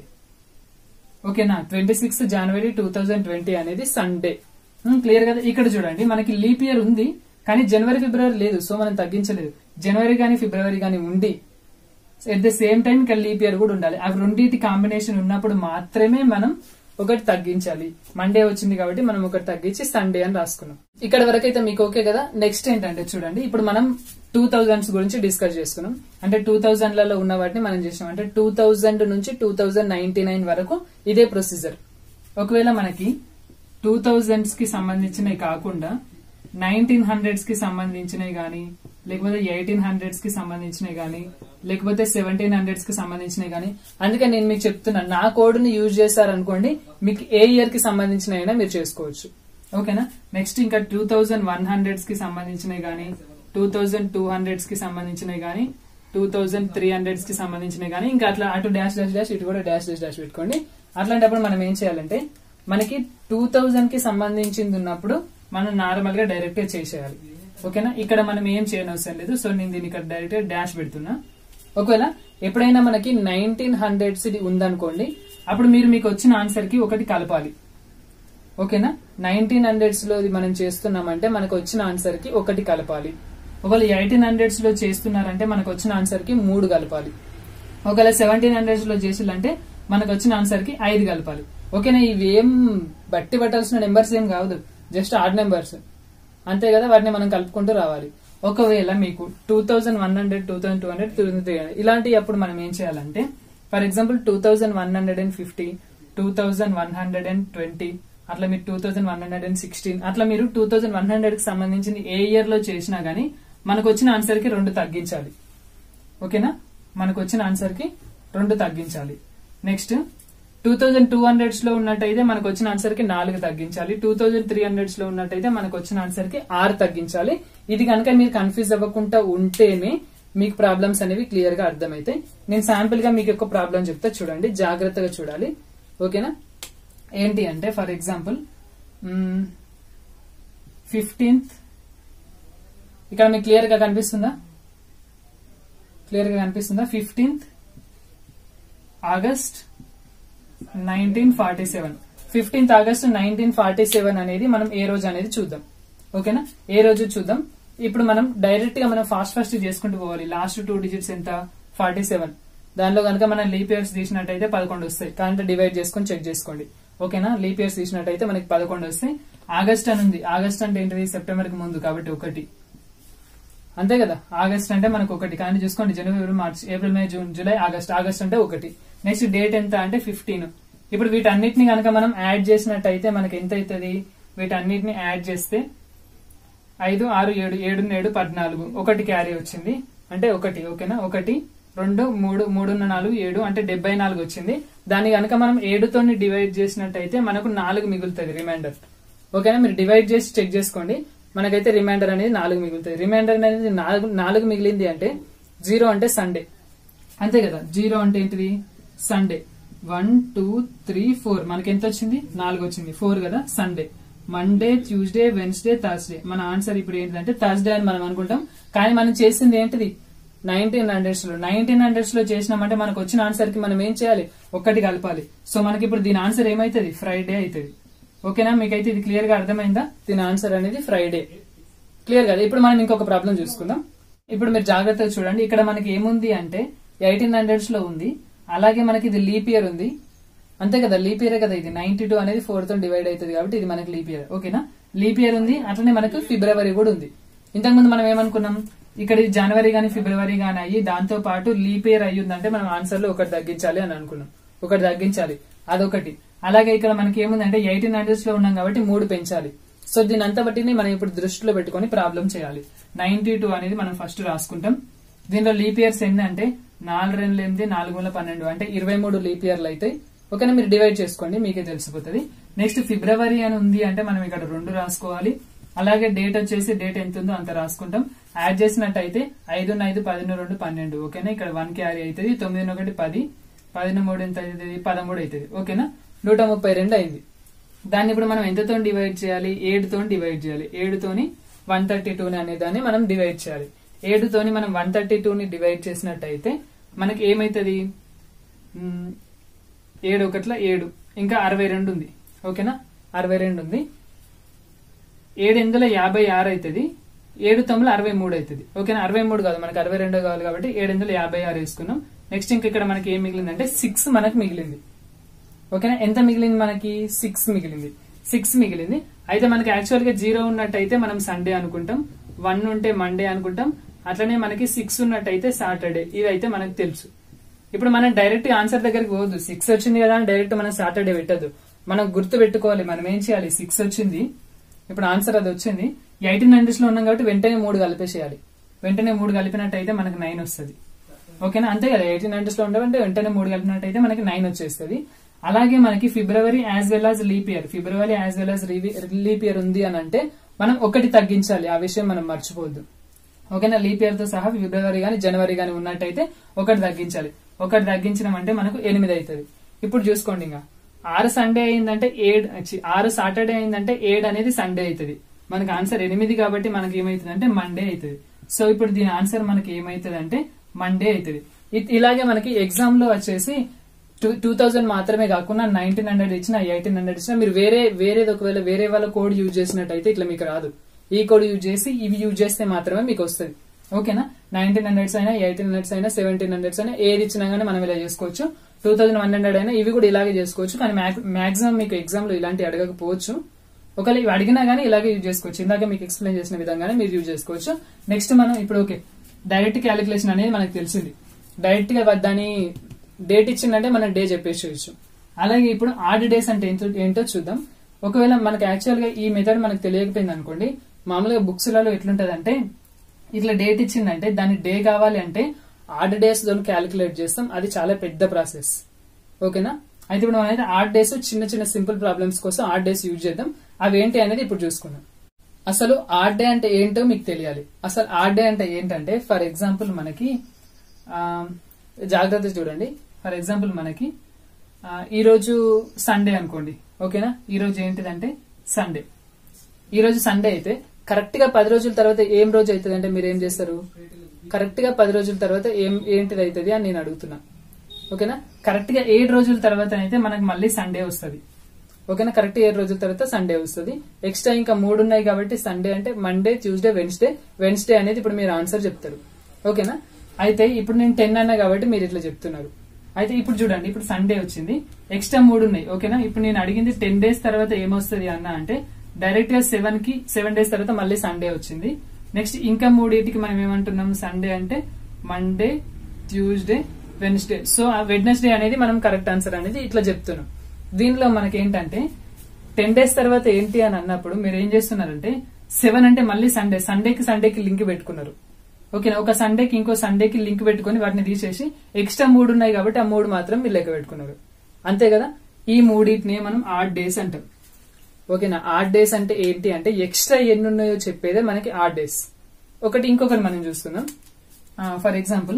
ఓకేనా twenty sixth January two thousand twenty అనేది సండే క్లియర్ కదా ఇక్కడ చూడండి మనకి లీప్ ఇయర్ ఉంది కానీ జనవరి ఫిబ్రవరి లేదు సో మనం తగ్గించలేదు జనవరి గాని ఫిబ్రవరి గాని ఉండి ఎట్ ద సేమ్ టైం ఇక్కడ లీప్ ఇయర్ కూడా ఉండాలి అవి రెండింటి కాంబినేషన్ ఉన్నప్పుడు మాత్రమే మనం ఒకటి తగ్గించాలి మండే వచ్చింది కాబట్టి మనం ఒకటి తగ్గించి సండే అని రాసుకున్నాం ఇక్కడ వరకు అయితే మీకు ఓకే కదా నెక్స్ట్ ఏంటంటే చూడండి ఇప్పుడు మనం టూ థౌజండ్స్ గురించి డిస్కస్ చేసుకున్నాం అంటే టూ లలో ఉన్న వాటిని మనం చేసాం అంటే టూ థౌజండ్ నుంచి టూ థౌజండ్ నైన్టీ నైన్ వరకు ఇదే ప్రొసీజర్ ఒకవేళ మనకి టూ థౌజండ్స్ కి సంబంధించినవి కాకుండా నైన్టీన్ హండ్రెడ్స్ కి సంబంధించినవి గానీ లేకపోతే ఎయిటీన్ హండ్రెడ్స్ కి సంబంధించినవి గానీ లేకపోతే సెవెంటీన్ హండ్రెడ్స్ కి సంబంధించినవి గానీ అందుకే నేను మీకు చెప్తున్నాను నా కోడ్ ని యూజ్ చేశారనుకోండి మీకు ఏ ఇయర్ కి సంబంధించిన అయినా మీరు చేసుకోవచ్చు ఓకేనా నెక్స్ట్ ఇంకా టూ థౌజండ్ వన్ హండ్రెడ్స్ కి సంబంధించినవి గానీ టూ థౌజండ్ టూ హండ్రెడ్స్ కి సంబంధించినవి గానీ టూ థౌజండ్ త్రీ హండ్రెడ్స్ కి సంబంధించినవి గానీ ఇంకా అట్లా అటు డాష్ డాష్ డాష్ ఇటు కూడా డాష్ డాష్ డాష్ పెట్టుకోండి అట్లాంటప్పుడు మనం ఏం చేయాలంటే మనకి టూ థౌజండ్ కి సంబంధించింది ఉన్నప్పుడు మనం నార్మల్ గా డైరెక్ట్ గా చేసేయాలి ఓకేనా ఇక్కడ మనం ఏం చేయనవసరం లేదు సో నేను దీన్ని ఇక్కడ డైరెక్ట్ గా డాష్ పెడుతున్నా ఒకవేళ ఎప్పుడైనా మనకి నైన్టీన్ హండ్రెడ్స్ ఇది ఉందనుకోండి అప్పుడు మీరు మీకు వచ్చిన ఆన్సర్ కి ఒకటి కలపాలి ఓకేనా నైన్టీన్ హండ్రెడ్స్ లో ఇది మనం చేస్తున్నామంటే మనకు వచ్చిన ఆన్సర్ కి ఒకటి కలపాలి ఒకవేళ ఎయిటీన్ హండ్రెడ్స్ లో చేస్తున్నారంటే మనకు వచ్చిన ఆన్సర్ కి మూడు కలపాలి ఒకవేళ సెవెంటీన్ హండ్రెడ్స్ లో చేసిల్లంటే మనకు వచ్చిన ఆన్సర్ కి ఐదు కలపాలి ఓకేనా ఇవి ఏం బట్టి పట్టాల్సిన నెంబర్స్ ఏం కాదు జస్ట్ ఆడ్ నెంబర్స్ అంతే కదా వాటిని మనం కలుపుకుంటూ రావాలి ఒకవేళ మీకు two thousand one hundred two thousand two hundred two thousand three hundred ఇలాంటి అప్పుడు మనం ఏం చేయాలంటే for example two thousand one hundred and fifty two thousand one hundred and twenty అట్లా మీరు two thousand one hundred and sixteen అట్లా మీరు two thousand one hundred కి సంబంధించిన ఏ ఇయర్ లో చేసినా గానీ మనకు వచ్చిన ఆన్సర్ కి రెండు తగ్గించాలి ఓకేనా మనకు వచ్చిన ఆన్సర్ కి రెండు తగ్గించాలి next two thousand two hundreds లో ఉన్నట్టయితే మనకు వచ్చిన ఆన్సర్ కి నాలుగు తగ్గించాలి టూ థౌజండ్ త్రీ హండ్రెడ్స్ లో ఉన్నట్టయితే మనకు వచ్చిన ఆన్సర్ కి ఆరు తగ్గించాలి ఇది కనుక మీరు కన్ఫ్యూజ్ అవ్వకుండా ఉంటేనే మీకు ప్రాబ్లమ్స్ అనేవి క్లియర్ గా అర్థమైతాయి నేను శాంపుల్ గా మీకు ఒక ప్రాబ్లం చెప్తా చూడండి జాగ్రత్తగా చూడాలి ఓకేనా ఏంటి అంటే ఫర్ ఎగ్జాంపుల్ ఫిఫ్టీన్త్ ఇక్కడ మీకు క్లియర్ గా కనిపిస్తుందా క్లియర్ గా కనిపిస్తుందా fifteenth August nineteen forty seven fifteenth August nineteen forty seven అనేది మనం ఏ రోజు అనేది చూద్దాం ఓకేనా ఏ రోజు చూద్దాం ఇప్పుడు మనం డైరెక్ట్ గా మనం ఫాస్ట్ ఫాస్ట్ చేసుకుంటూ పోవాలి లాస్ట్ టూ డిజిట్స్ ఎంత ఫార్టీ సెవెన్ దానిలో కనుక మనం లీప్ ఇయర్స్ తీసినట్టయితే పదకొండు వస్తాయి కాబట్టి డివైడ్ చేసుకొని చెక్ చేసుకోండి ఓకేనా లీప్ ఇయర్స్ తీసినట్టయితే మనకి పదకొండు వస్తాయి ఆగస్ట్ అని ఉంది ఆగస్ట్ అంటే ఏంటిది సెప్టెంబర్ కి ముందు కాబట్టి ఒకటి అంతే కదా ఆగస్ట్ అంటే మనకు ఒకటి కానీ చూసుకోండి January March April May June July August August అంటే ఒకటి నెక్స్ట్ డేట్ ఎంత అంటే ఫిఫ్టీన్ ఇప్పుడు వీటన్నిటిని కనుక మనం యాడ్ చేసినట్టయితే మనకి ఎంత అవుతుంది వీటన్నిటిని యాడ్ చేస్తే ఐదు ఆరు ఏడు ఏడు ఏడు పద్నాలుగు ఒకటి క్యారీ వచ్చింది అంటే ఒకటి ఓకేనా ఒకటి రెండు మూడు మూడున్న నాలుగు ఏడు అంటే డెబ్బై నాలుగు వచ్చింది దాన్ని కనుక మనం ఏడుతో డివైడ్ చేసినట్టయితే మనకు నాలుగు మిగులుతుంది రిమైండర్ ఓకేనా మీరు డివైడ్ చేసి చెక్ చేసుకోండి మనకైతే రిమైండర్ అనేది నాలుగు మిగులుతుంది రిమైండర్ అనేది నాలుగు నాలుగు మిగిలింది అంటే జీరో అంటే సండే అంతే కదా జీరో అంటే ఏంటిది Sunday one two three four మనకి ఎంత వచ్చింది నాలుగు వచ్చింది ఫోర్ కదా Sunday Monday Tuesday Wednesday Thursday మన ఆన్సర్ ఇప్పుడు ఏంటంటే థర్స్డే అని మనం అనుకుంటాం కానీ మనం చేసింది ఏంటిది నైన్టీన్ హండ్రెడ్స్ లో నైన్టీన్ హండ్రెడ్స్ లో చేసినామంటే మనకు వచ్చిన ఆన్సర్ కి మనం ఏం చేయాలి ఒక్కటి కలపాలి సో మనకి ఇప్పుడు దీని ఆన్సర్ ఏమైతుంది ఫ్రైడే అవుతుంది ఓకేనా మీకైతే ఇది క్లియర్ గా అర్థమైందా దీని ఆన్సర్ అనేది ఫ్రైడే క్లియర్ కదా ఇప్పుడు మనం ఇంకొక ప్రాబ్లం చూసుకుందాం ఇప్పుడు మీరు జాగ్రత్తగా చూడండి ఇక్కడ మనకి ఏముంది అంటే ఎయిటీన్ హండ్రెడ్స్ లో ఉంది అలాగే మనకి ఇది లీప్ ఇయర్ ఉంది అంతే కదా లీప్ ఇయర్ కదా ఇది నైన్టీ టూ అనేది ఫోర్ తో డివైడ్ అవుతుంది కాబట్టి ఇది మనకి లీప్ ఇయర్ ఓకేనా లీప్ ఇయర్ ఉంది అట్లనే మనకు ఫిబ్రవరి కూడా ఉంది ఇంతకుముందు మనం ఏమనుకున్నాం ఇక్కడ ఇది జనవరి గానీ ఫిబ్రవరి గానీ అయ్యి దాంతో పాటు లీప్ ఇయర్ అయ్యిందంటే మనం ఆన్సర్ లో ఒకటి తగ్గించాలి అని అనుకున్నాం ఒకటి తగ్గించాలి అదొకటి అలాగే ఇక్కడ మనకి ఏముందంటే ఎయిటీన్ హండ్రెడ్స్ లో ఉన్నాం కాబట్టి మూడు పెంచాలి సో దీని అంతా బట్టిని మనం ఇప్పుడు దృష్టిలో పెట్టుకొని ప్రాబ్లం చేయాలి నైన్టీ టూ అనేది మనం ఫస్ట్ రాసుకుంటాం దీనిలో లీప్ ఇయర్స్ ఎన్ని అంటే నాలుగు రెండు ఎనిమిది నాలుగు వందల పన్నెండు అంటే ఇరవై మూడు లీప్ ఇయర్లు అయితే ఓకేనా మీరు డివైడ్ చేసుకోండి మీకే తెలిసిపోతుంది నెక్స్ట్ ఫిబ్రవరి అని ఉంది అంటే మనం ఇక్కడ రెండు రాసుకోవాలి అలాగే డేట్ వచ్చేసి డేట్ ఎంత ఉందో అంత రాసుకుంటాం యాడ్ చేసినట్టయితే ఐదు ఐదు పదిహేను రెండు పన్నెండు ఓకేనా ఇక్కడ వన్ క్యారీ అవుతుంది తొమ్మిది ఒకటి పది పదిహేను మూడు ఎంత అవుతుంది పదమూడు అవుతుంది ఓకేనా నూట ముప్పై రెండు అయింది దాన్ని ఇప్పుడు మనం ఎంతతో డివైడ్ చేయాలి ఏడుతో డివైడ్ చేయాలి ఏడుతోని వన్ థర్టీ టూ అనే దాన్ని మనం డివైడ్ చేయాలి ఏడుతోని మనం వన్ థర్టీ ని డివైడ్ చేసినట్టయితే మనకి ఏమైతుంది మ్, ఏడు ఒకట్ల ఏడు ఇంకా అరవై రెండు ఉంది ఓకేనా అరవై రెండు ఉంది ఏడు ఎనిమిదిలో యాభై ఆరు అవుతుంది ఏడు తొమ్మిది అరవై మూడు అవుతుంది ఓకేనా అరవై మూడు కాదు మనకి అరవై రెండు కావాలి కాబట్టి ఏడు ఎనిమిదిలో యాభై ఆరు వేసుకున్నాం నెక్స్ట్ ఇంక ఇక్కడ మనకి ఏం మిగిలిందంటే సిక్స్ మనకు మిగిలింది ఓకేనా ఎంత మిగిలింది మనకి సిక్స్ మిగిలింది సిక్స్ మిగిలింది అయితే మనకి యాక్చువల్ గా జీరో ఉన్నట్టయితే మనం సండే అనుకుంటాం వన్ ఉంటే మండే అనుకుంటాం అట్లనే మనకి సిక్స్ ఉన్నట్టయితే సాటర్డే ఇదైతే మనకు తెలుసు ఇప్పుడు మనం డైరెక్ట్ ఆన్సర్ దగ్గరికి పోవద్దు సిక్స్ వచ్చింది కదా అని డైరెక్ట్ మనం సాటర్డే పెట్టద్దు మనం గుర్తు పెట్టుకోవాలి మనం ఏం చేయాలి సిక్స్ వచ్చింది ఇప్పుడు ఆన్సర్ అది వచ్చింది ఎయిటీన్ హండ్రెడ్స్ లో ఉన్నాం కాబట్టి వెంటనే మూడు కలిపేసేయాలి వెంటనే మూడు కలిపినట్టయితే మనకు నైన్ వస్తుంది ఓకేనా అంతే కదా ఎయిటీన్ హండ్రెడ్స్ లో ఉండవంటే వెంటనే మూడు కలిపినట్టయితే మనకి నైన్ వచ్చేస్తుంది అలాగే మనకి February as well as leap year February as well as leap year ఉంది అని అంటే మనం ఒకటి తగ్గించాలి ఆ విషయం మనం మర్చిపోవద్దు ఓకేనా లీప్ ఇయర్ తో సహా ఫిబ్రవరి గాని జనవరి గాని ఉన్నట్టయితే ఒకటి తగ్గించాలి ఒకటి తగ్గించడం అంటే మనకు ఎనిమిది అవుతుంది ఇప్పుడు చూసుకోండి ఇంకా ఆరు సండే అయిందంటే ఏడు ఛీ, ఆరు సాటర్డే అయిందంటే ఏడు అనేది సండే అవుతుంది మనకి ఆన్సర్ ఎనిమిది కాబట్టి మనకి ఏమైతుంది అంటే మండే అవుతుంది సో ఇప్పుడు దీని ఆన్సర్ మనకి ఏమైతుంది అంటే మండే అవుతుంది ఇ- ఇలాగే మనకి ఎగ్జామ్ లో వచ్చేసి టూ టూ థౌసండ్ మాత్రమే కాకుండా నైన్టీన్ హండ్రెడ్ ఇచ్చినా ఎయిటీన్ హండ్రెడ్ ఇచ్చినా మీరు వేరే వేరేది ఒకవేళ వేరే వాళ్ళ కోడ్ యూజ్ చేసినట్టయితే ఇట్లా మీకు రాదు ఈ కోడ్ యూజ్ చేసి ఇవి యూజ్ చేస్తే మాత్రమే మీకు వస్తుంది ఓకేనా నైన్టీన్ హండ్రెడ్స్ అయినా ఎయిటీన్ హండ్రెడ్స్ అయినా సెవెంటీన్ హండ్రెడ్స్ అయినా ఏది ఇచ్చినా గానీ మనం ఇలా చేసుకోవచ్చు టూ థౌసండ్ వన్ హండ్రెడ్ అయినా ఇవి కూడా ఇలాగే చేసుకోవచ్చు కానీ మాక్సిమం మీకు ఎగ్జామ్ లో ఇలాంటి అడగకపోవచ్చు ఒకవేళ ఇవి అడిగినా గానీ ఇలాగే యూజ్ చేసుకోవచ్చు ఇందాక మీకు ఎక్స్ప్లెయిన్ చేసిన విధంగానే మీరు యూజ్ చేసుకోవచ్చు నెక్స్ట్ మనం ఇప్పుడు ఓకే డైరెక్ట్ క్యాలిక్యులేషన్ అనేది మనకు తెలిసింది డైరెక్ట్ గా దాని డేట్ ఇచ్చిందంటే మనం డే చెప్పేసేయచ్చు అలాగే ఇప్పుడు ఆడ్ డేస్ అంటే ఏంటో ఏంటో చూద్దాం ఒకవేళ మనకి యాక్చువల్ గా ఈ మెథడ్ మనకు తెలియకపోయింది అనుకోండి మామూలుగా బుక్స్ లలో ఎట్లుంటదంటే ఇట్లా డేట్ ఇచ్చిందంటే దాని డే కావాలి అంటే ఆడ్ డేస్ తో క్యాలిక్యులేట్ చేస్తాం అది చాలా పెద్ద ప్రాసెస్ ఓకేనా అయితే ఇప్పుడు మనం అయితే ఆడ్ డేస్ చిన్న చిన్న సింపుల్ ప్రాబ్లమ్స్ కోసం ఆడ్ డేస్ యూజ్ చేద్దాం అవి ఏంటి అనేది ఇప్పుడు చూసుకుందాం అసలు ఆడ్ డే అంటే ఏంటో మీకు తెలియాలి అసలు ఆడ్ డే అంటే ఏంటంటే ఫర్ ఎగ్జాంపుల్ మనకి ఆ, జాగ్రత్త చూడండి ఫర్ ఎగ్జాంపుల్ మనకి ఆ, ఈ రోజు సండే అనుకోండి ఓకేనా ఈ రోజు ఏంటిదంటే సండే ఈ రోజు సండే అయితే కరెక్ట్ గా పది రోజుల తర్వాత ఏం రోజు అవుతుంది అంటే మీరు ఏం చేస్తారు కరెక్ట్ గా పది రోజుల తర్వాత ఏం ఏంటిది అవుతుంది అని నేను అడుగుతున్నా ఓకేనా కరెక్ట్ గా ఏడు రోజుల తర్వాత అయితే మనకు మళ్ళీ సండే వస్తుంది ఓకేనా కరెక్ట్ ఏడు రోజుల తర్వాత సండే వస్తుంది ఎక్స్ట్రా ఇంకా మూడు ఉన్నాయి కాబట్టి సండే అంటే మండే ట్యూస్డే వెన్స్డే వెన్స్డే అనేది ఇప్పుడు మీరు ఆన్సర్ చెప్తారు ఓకేనా అయితే ఇప్పుడు నేను టెన్ అన్నా కాబట్టి మీరు ఇట్లా చెప్తున్నారు అయితే ఇప్పుడు చూడండి ఇప్పుడు సండే వచ్చింది ఎక్స్ట్రా మూడు ఉన్నాయి ఓకేనా ఇప్పుడు నేను అడిగింది టెన్ డేస్ తర్వాత ఏమొస్తుంది అన్న అంటే డైరెక్ట్ గా సెవెన్ కి సెవెన్ డేస్ తర్వాత మళ్ళీ సండే వచ్చింది నెక్స్ట్ ఇంకా మూడింటికి మనం ఏమంటున్నాం సండే అంటే మండే ట్యూస్డే వెన్స్డే సో ఆ వెడ్నెస్డే అనేది మనం కరెక్ట్ ఆన్సర్ అనేది ఇట్లా చెప్తున్నాం దీనిలో మనకి ఏంటంటే టెన్ డేస్ తర్వాత ఏంటి అని అన్నప్పుడు మీరు ఏం చేస్తున్నారంటే సెవెన్ అంటే మళ్ళీ సండే సండేకి సండేకి లింక్ పెట్టుకున్నారు ఓకేనా ఒక సండేకి ఇంకో సండేకి లింక్ పెట్టుకుని వాటిని తీసేసి ఎక్స్ట్రా మూడు ఉన్నాయి కాబట్టి ఆ మూడు మాత్రం మీరు లెక్క పెట్టుకున్నారు అంతే కదా ఈ మూడింటిని మనం ఆడ్ డేస్ అంటాం ఓకేనా ఆడ్ డేస్ అంటే ఏంటి అంటే ఎక్స్ట్రా ఎన్ని ఉన్నాయో చెప్పేదే మనకి ఆడ్ డేస్ ఒకటి ఇంకొకటి మనం చూస్తున్నాం ఫర్ ఎగ్జాంపుల్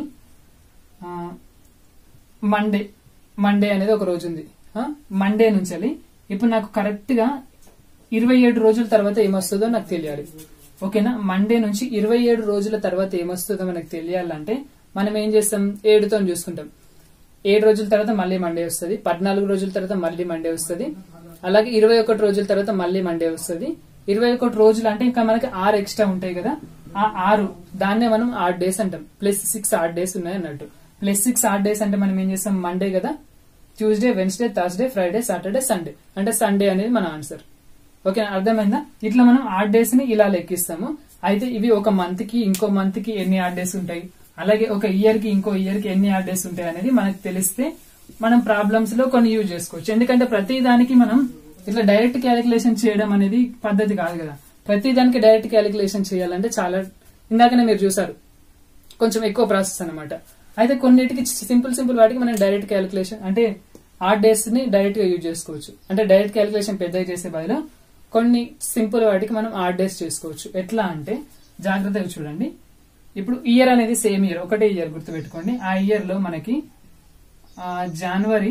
మండే మండే అనేది ఒక రోజు ఉంది మండే నుంచి ఇప్పుడు నాకు కరెక్ట్ గా ఇరవై ఏడు రోజుల తర్వాత ఏమొస్తుందో నాకు తెలియాలి ఓకేనా మండే నుంచి ఇరవై ఏడు రోజుల తర్వాత ఏమొస్తుందో మనకు తెలియాలంటే మనం ఏం చేస్తాం ఏడుతో చూసుకుంటాం ఏడు రోజుల తర్వాత మళ్ళీ మండే వస్తుంది పద్నాలుగు రోజుల తర్వాత మళ్ళీ మండే వస్తుంది అలాగే ఇరవై ఒకటి రోజుల తర్వాత మళ్ళీ మండే వస్తుంది ఇరవై ఒకటి రోజులు అంటే ఇంకా మనకి ఆరు ఎక్స్ట్రా ఉంటాయి కదా ఆ ఆరు దాన్నే మనం ఆరు డేస్ అంటాం ప్లస్ సిక్స్ ఆరు డేస్ ఉన్నాయి అన్నట్టు ప్లస్ సిక్స్ ఆరు డేస్ అంటే మనం ఏం చేస్తాం మండే కదా Tuesday Wednesday Thursday Friday Saturday Sunday అంటే సండే అనేది మన ఆన్సర్ ఓకే అర్థమైందా ఇట్లా మనం ఆడ్ డేస్ ని ఇలా లెక్కిస్తాము అయితే ఇవి ఒక మంత్ కి ఇంకో మంత్ కి ఎన్ని ఆడ్ డేస్ ఉంటాయి అలాగే ఒక ఇయర్ కి ఇంకో ఇయర్ కి ఎన్ని ఆడ్ డేస్ ఉంటాయి అనేది మనకు తెలిస్తే మనం ప్రాబ్లమ్స్ లో కొన్ని యూజ్ చేసుకోవచ్చు ఎందుకంటే ప్రతి దానికి మనం ఇట్లా డైరెక్ట్ క్యాలిక్యులేషన్ చేయడం అనేది పద్ధతి కాదు కదా ప్రతి దానికి డైరెక్ట్ క్యాలిక్యులేషన్ చేయాలంటే చాలా ఇందాకనే మీరు చూసారు కొంచెం ఎక్కువ ప్రాసెస్ అన్నమాట అయితే కొన్నిటికి సింపుల్ సింపుల్ వాటికి మనం డైరెక్ట్ క్యాలిక్యులేషన్ అంటే ఆ డేస్ ని డైరెక్ట్ గా యూజ్ చేసుకోవచ్చు అంటే డైరెక్ట్ క్యాలిక్యులేషన్ పెద్దగా చేసే బదులు కొన్ని సింపుల్ వాటికి మనం ఆడ్ డేస్ చేసుకోవచ్చు ఎట్లా అంటే జాగ్రత్తగా చూడండి ఇప్పుడు ఇయర్ అనేది సేమ్ ఇయర్ ఒకటే ఇయర్ గుర్తుపెట్టుకోండి ఆ ఇయర్ లో మనకి ఆ, జనవరి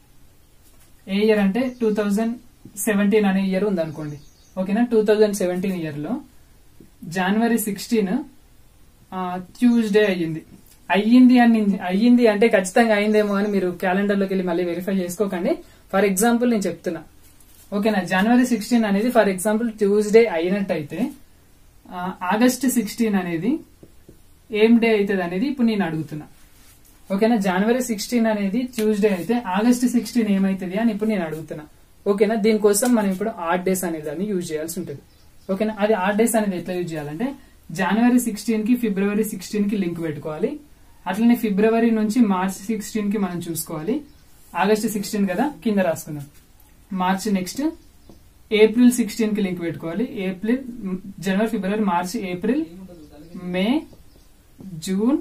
ఏ ఇయర్ అంటే టూ థౌజండ్ సెవెంటీన్ అనే ఇయర్ ఉందనుకోండి ఓకేనా టూ థౌజండ్ సెవెంటీన్ ఇయర్ లో జనవరి సిక్స్టీన్ ట్యూస్డే అయ్యింది అయ్యింది అని అయ్యింది అంటే ఖచ్చితంగా అయిందేమో అని మీరు క్యాలెండర్ లోకి వెళ్ళి మళ్ళీ వెరిఫై చేసుకోకండి ఫర్ ఎగ్జాంపుల్ నేను చెప్తున్నా ఓకేనా జనవరి సిక్స్టీన్ అనేది ఫర్ ఎగ్జాంపుల్ ట్యూస్డే అయినట్టయితే ఆ, ఆగస్ట్ సిక్స్టీన్ అనేది ఏం డే అవుతుంది అనేది ఇప్పుడు నేను అడుగుతున్నా ఓకేనా జనవరి సిక్స్టీన్ అనేది ట్యూస్డే అయితే ఆగస్ట్ సిక్స్టీన్ ఏమైతుంది అని ఇప్పుడు నేను అడుగుతున్నా ఓకేనా దీనికోసం మనం ఇప్పుడు ఆర్ట్ డేస్ అనే దాన్ని యూజ్ చేయాల్సి ఉంటుంది ఓకేనా అది ఆర్ట్ డేస్ అనేది ఎట్లా యూజ్ చేయాలంటే జనవరి సిక్స్టీన్ కి ఫిబ్రవరి సిక్స్టీన్ కి లింక్ పెట్టుకోవాలి అట్లనే ఫిబ్రవరి నుంచి మార్చ్ సిక్స్టీన్ కి మనం చూసుకోవాలి ఆగస్ట్ సిక్స్టీన్ కదా కింద రాసుకుందాం మార్చ్ నెక్స్ట్ ఏప్రిల్ సిక్స్టీన్ కి లింక్ పెట్టుకోవాలి ఏప్రిల్ జనవరి ఫిబ్రవరి March April May June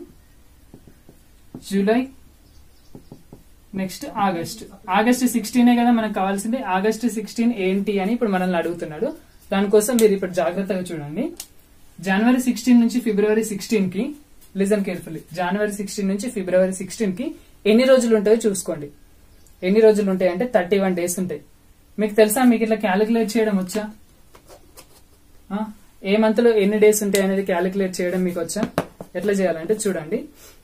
July next August August సిక్స్టీనే కదా మనకు కావాల్సింది ఆగస్ట్ సిక్స్టీన్ ఏంటి అని ఇప్పుడు మనల్ని అడుగుతున్నాడు దానికోసం మీరు ఇప్పుడు జాగ్రత్తగా చూడండి జనవరి సిక్స్టీన్ నుంచి ఫిబ్రవరి సిక్స్టీన్ కి లిజన్ కేర్ఫుల్లీ జనవరి సిక్స్టీన్ నుంచి ఫిబ్రవరి సిక్స్టీన్ కి ఎన్ని రోజులు ఉంటాయో చూసుకోండి ఎన్ని రోజులు ఉంటాయి అంటే థర్టీ వన్ డేస్ ఉంటాయి మీకు తెలుసా మీకు ఇట్లా క్యాలిక్యులేట్ చేయడం వచ్చా ఆ? ఏ మంత్ లో ఎన్ని డేస్ ఉంటాయి అనేది క్యాలిక్యులేట్ చేయడం మీకు వచ్చా ఎట్లా చేయాలంటే చూడండి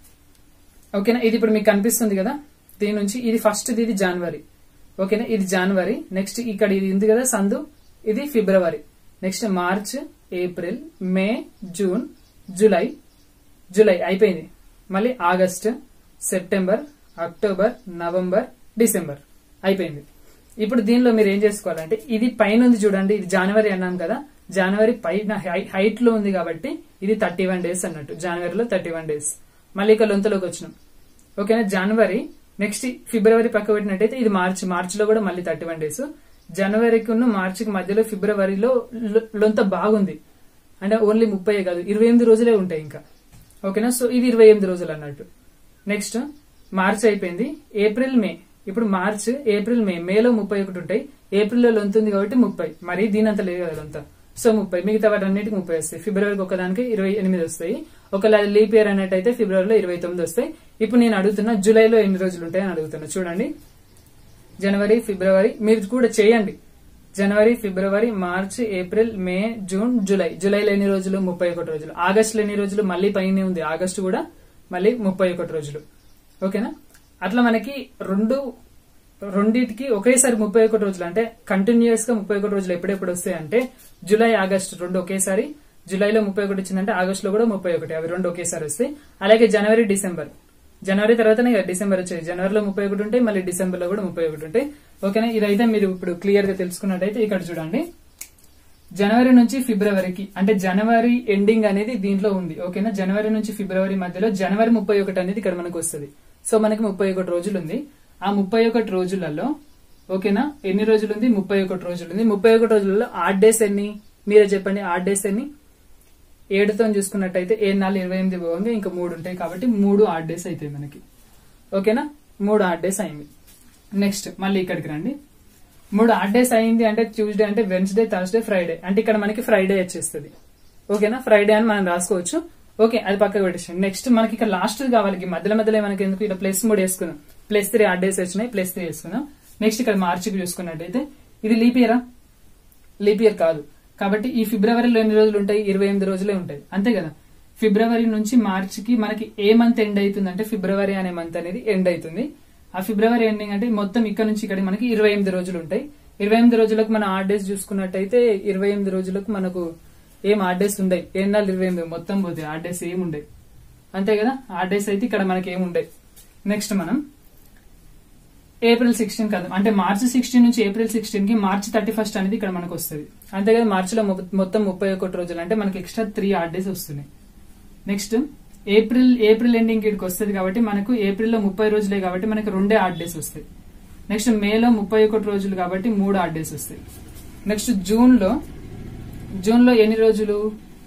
ఓకేనా ఇది ఇప్పుడు మీకు కనిపిస్తుంది కదా దీని నుంచి ఇది ఫస్ట్ ఇది జనవరి ఓకేనా ఇది జనవరి నెక్స్ట్ ఇక్కడ ఇది ఉంది కదా సందు ఇది February next March April May June July July అయిపోయింది మళ్ళీ August September October November December అయిపోయింది ఇప్పుడు దీనిలో మీరు ఏం చేసుకోవాలంటే ఇది పైన ఉంది చూడండి ఇది జనవరి అన్నాం కదా జనవరి పైన హైట్ లో ఉంది కాబట్టి ఇది థర్టీ వన్ డేస్ అన్నట్టు జనవరిలో థర్టీ వన్ డేస్ మళ్ళీ ఇక్కడ లొంతలోకి వచ్చినాం ఓకేనా జనవరి నెక్స్ట్ ఫిబ్రవరి పక్క పెట్టినట్టయితే ఇది మార్చ్ మార్చ్ లో కూడా మళ్ళీ థర్టీ వన్ డేస్ జనవరికి మార్చికి మధ్యలో ఫిబ్రవరిలో లొ- లొంత బాగుంది అంటే ఓన్లీ ముప్పై కాదు ఇరవై ఎనిమిది రోజులే ఉంటాయి ఇంకా ఓకేనా సో ఇది ఇరవై ఎనిమిది రోజులు అన్నట్టు నెక్స్ట్ మార్చ్ అయిపోయింది ఏప్రిల్ మే ఇప్పుడు మార్చ్ ఏప్రిల్ మే మేలో ముప్పై ఒకటి ఉంటాయి ఏప్రిల్లో లొంత ఉంది కాబట్టి ముప్పై మరి దీని అంత లేదు కదా లొంత సో ముప్పై మిగతా వాటి అన్నిటికి ముప్పై వస్తాయి ఫిబ్రవరికి ఒకదానికి ఇరవై ఎనిమిది వస్తాయి ఒకవేళ లీప్ ఇయర్ అన్నట్టయితే ఫిబ్రవరిలో ఇరవై తొమ్మిది వస్తాయి ఇప్పుడు నేను అడుగుతున్నా జూలైలో ఎన్ని రోజులు ఉంటాయని అడుగుతున్నా చూడండి జనవరి ఫిబ్రవరి మీరు కూడా చేయండి జనవరి ఫిబ్రవరి March April May June July జూలైలో ఎన్ని రోజులు ముప్పై ఒకటి రోజులు ఆగస్టులో ఎన్ని రోజులు మళ్ళీ పైన ఉంది ఆగస్టు కూడా మళ్ళీ ముప్పై ఒకటి రోజులు ఓకేనా అట్లా మనకి రెండు రెండింటికి ఒకేసారి ముప్పై ఒకటి రోజులు అంటే కంటిన్యూస్ గా ముప్పై ఒకటి రోజులు ఎప్పుడెప్పుడు వస్తాయి అంటే జూలై ఆగస్ట్ రెండు ఒకేసారి జూలైలో ముప్పై ఒకటి వచ్చిందంటే ఆగస్ట్ లో కూడా ముప్పై ఒకటి అవి రెండు ఒకేసారి వస్తాయి అలాగే జనవరి డిసెంబర్ జనవరి తర్వాతనే కదా డిసెంబర్ వచ్చేది జనవరిలో ముప్పై ఒకటి ఉంటాయి మళ్ళీ డిసెంబర్ లో కూడా ముప్పై ఒకటి ఉంటాయి ఓకేనా ఇదైతే మీరు ఇప్పుడు క్లియర్ గా తెలుసుకున్నట్టయితే ఇక్కడ చూడండి జనవరి నుంచి ఫిబ్రవరికి అంటే జనవరి ఎండింగ్ అనేది దీంట్లో ఉంది ఓకేనా జనవరి నుంచి ఫిబ్రవరి మధ్యలో జనవరి ముప్పై ఒకటి అనేది ఇక్కడ మనకు వస్తుంది సో మనకి ముప్పై ఒకటి రోజులు ఉంది ఆ ముప్పై ఒకటి రోజులలో ఓకేనా ఎన్ని రోజులు ఉంది ముప్పై ఒకటి రోజులు ఉంది ముప్పై ఒకటి రోజులలో ఆడ్ డేస్ ఎన్ని మీరే చెప్పండి ఆడ్ డేస్ ఎన్ని ఏడుతో చూసుకున్నట్టయితే ఏడు నాలుగు ఇరవై ఎనిమిది పోగా ఇంకా మూడు ఉంటాయి కాబట్టి మూడు ఆడ్ డేస్ అవుతాయి మనకి ఓకేనా మూడు ఆడ్ డేస్ అయింది నెక్స్ట్ మళ్ళీ ఇక్కడికి రండి మూడు ఆడ్ డేస్ అయింది అంటే ట్యూస్డే అంటే వెన్స్డే థర్స్డే ఫ్రైడే అంటే ఇక్కడ మనకి ఫ్రైడే వచ్చేస్తుంది ఓకేనా ఫ్రైడే అని మనం రాసుకోవచ్చు ఓకే అది పక్కకు పెట్టేసాం నెక్స్ట్ మనకి ఇక్కడ లాస్ట్ కావాలి ఈ మధ్యలో మధ్యలో మనకి ఎందుకు ఇక్కడ ప్లస్ మూడు వేసుకుందాం ప్లస్ త్రీ ఆడ్ డేస్ వచ్చినాయి ప్లస్ త్రీ వేసుకుందాం నెక్స్ట్ ఇక్కడ మార్చికి చూసుకున్నట్టయితే ఇది లీప్ ఇయరా లీప్ ఇయర్ కాదు కాబట్టి ఈ ఫిబ్రవరిలో ఎన్ని రోజులు ఉంటాయి ఇరవై ఎనిమిది రోజులే ఉంటాయి అంతే కదా ఫిబ్రవరి నుంచి మార్చికి మనకి ఏ మంత్ ఎండ్ అవుతుంది అంటే ఫిబ్రవరి అనే మంత్ అనేది ఎండ్ అవుతుంది ఆ ఫిబ్రవరి ఎండింగ్ అంటే మొత్తం ఇక్కడ నుంచి ఇక్కడ మనకి ఇరవై ఎనిమిది రోజులు ఉంటాయి ఇరవై ఎనిమిది రోజులకు మన ఆర్ట్ డేస్ చూసుకున్నట్టయితే ఇరవై ఎనిమిది రోజులకు మనకు ఏం ఆర్ట్ డేస్ ఉండయి ఏం నాలుగు ఇరవై ఎనిమిది మొత్తం పోతాయి ఆర్ట్ డేస్ ఏం ఉండయి అంతే కదా ఆర్ట్ డేస్ అయితే ఇక్కడ మనకి ఏం ఉండయి నెక్స్ట్ మనం ఏప్రిల్ సిక్స్టీన్ కదా అంటే మార్చి సిక్స్టీన్ నుంచి ఏప్రిల్ సిక్స్టీన్ కి మార్చి థర్టీ ఫస్ట్ అనేది ఇక్కడ మనకు వస్తుంది అంతే కదా మార్చిలో మొ- మొత్తం ముప్పై ఒకటి రోజులు అంటే మనకి ఎక్స్ట్రా త్రీ ఆర్ట్ డేస్ వస్తున్నాయి నెక్స్ట్ ఏప్రిల్ ఏప్రిల్ ఎండింగ్ ఇక్కడికి వస్తుంది కాబట్టి మనకు ఏప్రిల్లో ముప్పై రోజులే కాబట్టి మనకి రెండే ఆర్ట్ డేస్ వస్తాయి నెక్స్ట్ మేలో ముప్పై ఒకటి రోజులు కాబట్టి మూడు ఆడ్ డేస్ వస్తాయి నెక్స్ట్ జూన్ లో జూన్ లో ఎన్ని రోజులు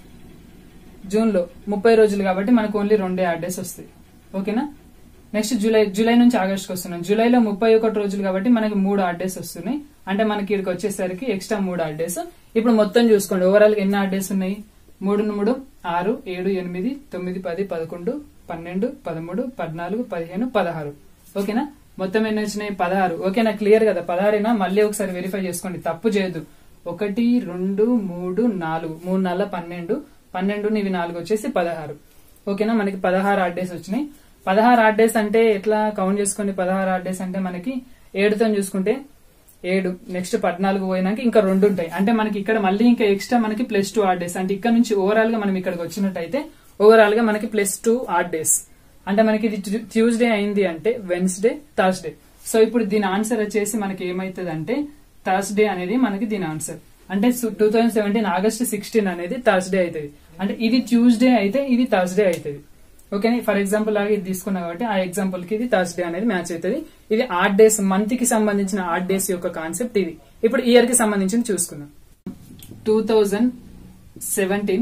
జూన్ లో ముప్పై రోజులు కాబట్టి మనకు ఓన్లీ రెండే ఆడ్ డేస్ వస్తాయి ఓకేనా నెక్స్ట్ జూలై జూలై నుంచి ఆగస్ట్కి వస్తున్నాం జూలైలో ముప్పై ఒకటి రోజులు కాబట్టి మనకి మూడు ఆడ్ డేస్ వస్తున్నాయి అంటే మనకి ఇక్కడికి వచ్చేసరికి ఎక్స్ట్రా మూడు ఆడ్ డేస్ ఇప్పుడు మొత్తం చూసుకోండి ఓవరాల్ ఎన్ని ఆడ్ డేస్ ఉన్నాయి మూడు మూడు ఆరు ఏడు ఎనిమిది తొమ్మిది పది పదకొండు పన్నెండు పదమూడు పద్నాలుగు పదిహేను పదహారు ఓకేనా మొత్తం ఎన్ని వచ్చినాయి పదహారు ఓకేనా క్లియర్ కదా పదహారేనా మళ్ళీ ఒకసారి వెరిఫై చేసుకోండి తప్పు చేయదు ఒకటి రెండు మూడు నాలుగు మూడు నెలల పన్నెండు పన్నెండు ఇవి నాలుగు వచ్చేసి పదహారు ఓకేనా మనకి పదహారు ఆడ్ డేస్ వచ్చినాయి పదహారు ఆడ్ డేస్ అంటే ఎట్లా కౌంట్ చేసుకోండి పదహారు ఆడ్ డేస్ అంటే మనకి ఏడుతో చూసుకుంటే ఏడు నెక్స్ట్ పద్నాలుగు పోయినాక ఇంకా రెండు ఉంటాయి అంటే మనకి ఇక్కడ మళ్ళీ ఇంకా ఎక్స్ట్రా మనకి ప్లస్ టూ ఆడ్ డేస్ అంటే ఇక్కడ నుంచి ఓవరాల్ గా మనం ఇక్కడికి వచ్చినట్టయితే ఓవరాల్ గా మనకి ప్లస్ టూ ఆడ్ డేస్ అంటే మనకి ఇది ట్యూస్డే అయింది అంటే వెన్స్డే థర్స్డే సో ఇప్పుడు దీని ఆన్సర్ వచ్చేసి మనకి ఏమైతుంది అంటే థర్స్డే అనేది మనకి దీని ఆన్సర్ అంటే two thousand seventeen August sixteen అనేది థర్స్డే అవుతుంది అంటే ఇది ట్యూస్డే అయితే ఇది థర్స్డే అవుతుంది ఓకేనా ఫర్ ఎగ్జాంపుల్ లాగా ఇది తీసుకున్నా కాబట్టి ఆ ఎగ్జాంపుల్ కి ఇది థర్స్డే అనేది మ్యాచ్ అవుతుంది ఇది ఆర్ట్ డేస్ మంత్ కి సంబంధించిన ఆర్ట్ డేస్ యొక్క కాన్సెప్ట్ ఇది ఇప్పుడు ఇయర్ కి సంబంధించి చూసుకుందాం two thousand seventeen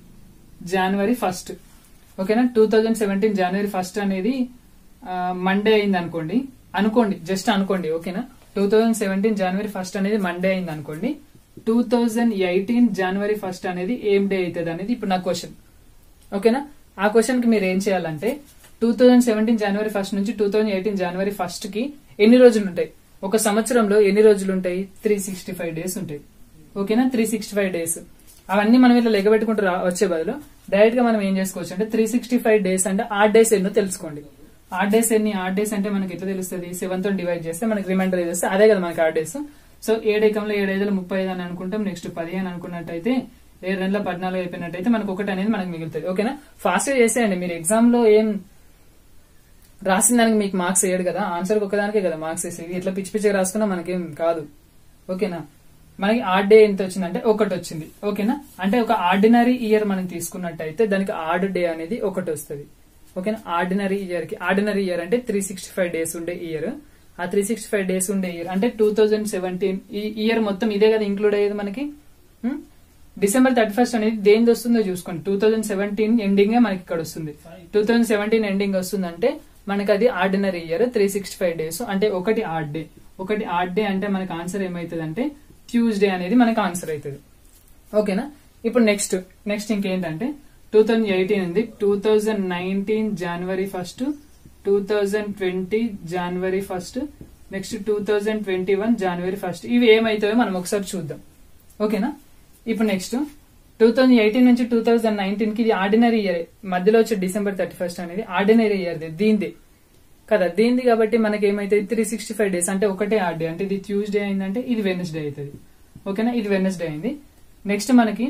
January first ఓకేనా two thousand seventeen January first అనేది మండే అయింది అనుకోండి అనుకోండి జస్ట్ అనుకోండి ఓకేనా two thousand seventeen January first అనేది మండే అయింది అనుకోండి two thousand eighteen January first అనేది ఏం డే అవుతుంది అనేది ఇప్పుడు నా క్వశ్చన్ ఓకేనా ఆ క్వశ్చన్ కి మీరు ఏం చేయాలంటే two thousand seventeen January first నుంచి two thousand eighteen January first కి ఎన్ని రోజులు ఉంటాయి ఒక సంవత్సరంలో ఎన్ని రోజులు ఉంటాయి త్రీ సిక్స్టీ ఫైవ్ డేస్ ఉంటాయి ఓకేనా త్రీ సిక్స్టీ ఫైవ్ డేస్ అవన్నీ మనం ఇట్లా లెగబెట్టుకుంటూ రా- వచ్చే బదులు డైరెక్ట్ గా మనం ఏం చేసుకోవచ్చు అంటే త్రీ సిక్స్టీ ఫైవ్ డేస్ అంటే ఆర్ట్ డేస్ ఎన్నో తెలుసుకోండి ఆర్ట్ డేస్ ఎన్ని ఆర్ట్ డేస్ అంటే మనకి ఎట్లా తెలుస్తుంది సెవెన్ తో డివైడ్ చేస్తే మనకి రిమైండర్ చేస్తే అదే కదా మనకి ఆర్ట్ డేస్ సో ఏడేకంలో ఏడైదులో ముప్పై ఐదు అని అనుకుంటాం నెక్స్ట్ పదిహేను అనుకున్నట్టయితే ఏడు నెలల పద్నాలుగు అయిపోయినట్టయితే మనకు ఒకటి అనేది మనకు మిగులుతుంది ఓకేనా ఫాస్ట్ గా చేసేయండి మీరు ఎగ్జామ్ లో ఏం రాసిన దానికి మీకు మార్క్స్ వేయడు కదా ఆన్సర్ ఒకదానికే కదా మార్క్స్ వేసేది ఇట్లా పిచ్చి పిచ్చిగా రాసుకున్నా మనకేం కాదు ఓకేనా మనకి ఆర్డ్ డే ఎంత వచ్చిందంటే ఒకటి వచ్చింది ఓకేనా అంటే ఒక ఆర్డినరీ ఇయర్ మనం తీసుకున్నట్టయితే దానికి ఆర్డ్ డే అనేది ఒకటి వస్తుంది ఓకేనా ఆర్డినరీ ఇయర్ కి ఆర్డినరీ ఇయర్ అంటే త్రీ సిక్స్టీ ఫైవ్ డేస్ ఉండే ఇయర్ ఆ త్రీ సిక్స్టీ ఫైవ్ డేస్ ఉండే ఇయర్ అంటే టూ థౌజండ్ సెవెంటీన్ ఈ ఇయర్ మొత్తం ఇదే కదా ఇంక్లూడ్ అయ్యేది మనకి హ్మ్? డిసెంబర్ థర్టీ ఫస్ట్ అనేది దేని వస్తుందో చూసుకోండి టూ థౌజండ్ సెవెంటీన్ ఎండింగ్ మనకి ఇక్కడ వస్తుంది టూ థౌజండ్ సెవెంటీన్ ఎండింగ్ వస్తుందంటే మనకి అది ordinary year three sixty five days అంటే ఒకటి ఆర్డ్ డే ఒకటి ఆర్డ్ డే అంటే మనకి ఆన్సర్ ఏమైతుంది అంటే ట్యూస్డే అనేది మనకి ఆన్సర్ అవుతుంది ఓకేనా ఇప్పుడు నెక్స్ట్ నెక్స్ట్ ఇంకేంటంటే టూ థౌజండ్ ఎయిటీన్ ఉంది two thousand nineteen January first two thousand twenty January first next two thousand twenty one January first ఇవి ఏమైతాయో మనం ఒకసారి చూద్దాం ఓకేనా ఇప్పుడు నెక్స్ట్ టూ థౌజండ్ ఎయిటీన్ నుంచి టూ థౌజండ్ నైన్టీన్ కి ఇది ఆర్డినరీ ఇయర్ మధ్యలో వచ్చే డిసెంబర్ థర్టీ ఫస్ట్ అనేది ఆర్డినరీ ఇయర్ దీంది కదా దీంది కాబట్టి మనకి ఏమైతుంది త్రీ సిక్స్టీ ఫైవ్ డేస్ అంటే ఒకటే ఆర్ డే అంటే ఇది ట్యూస్డే అయిందంటే ఇది వెనస్డే అవుతుంది ఓకేనా ఇది వెనస్డే అయింది నెక్స్ట్ మనకి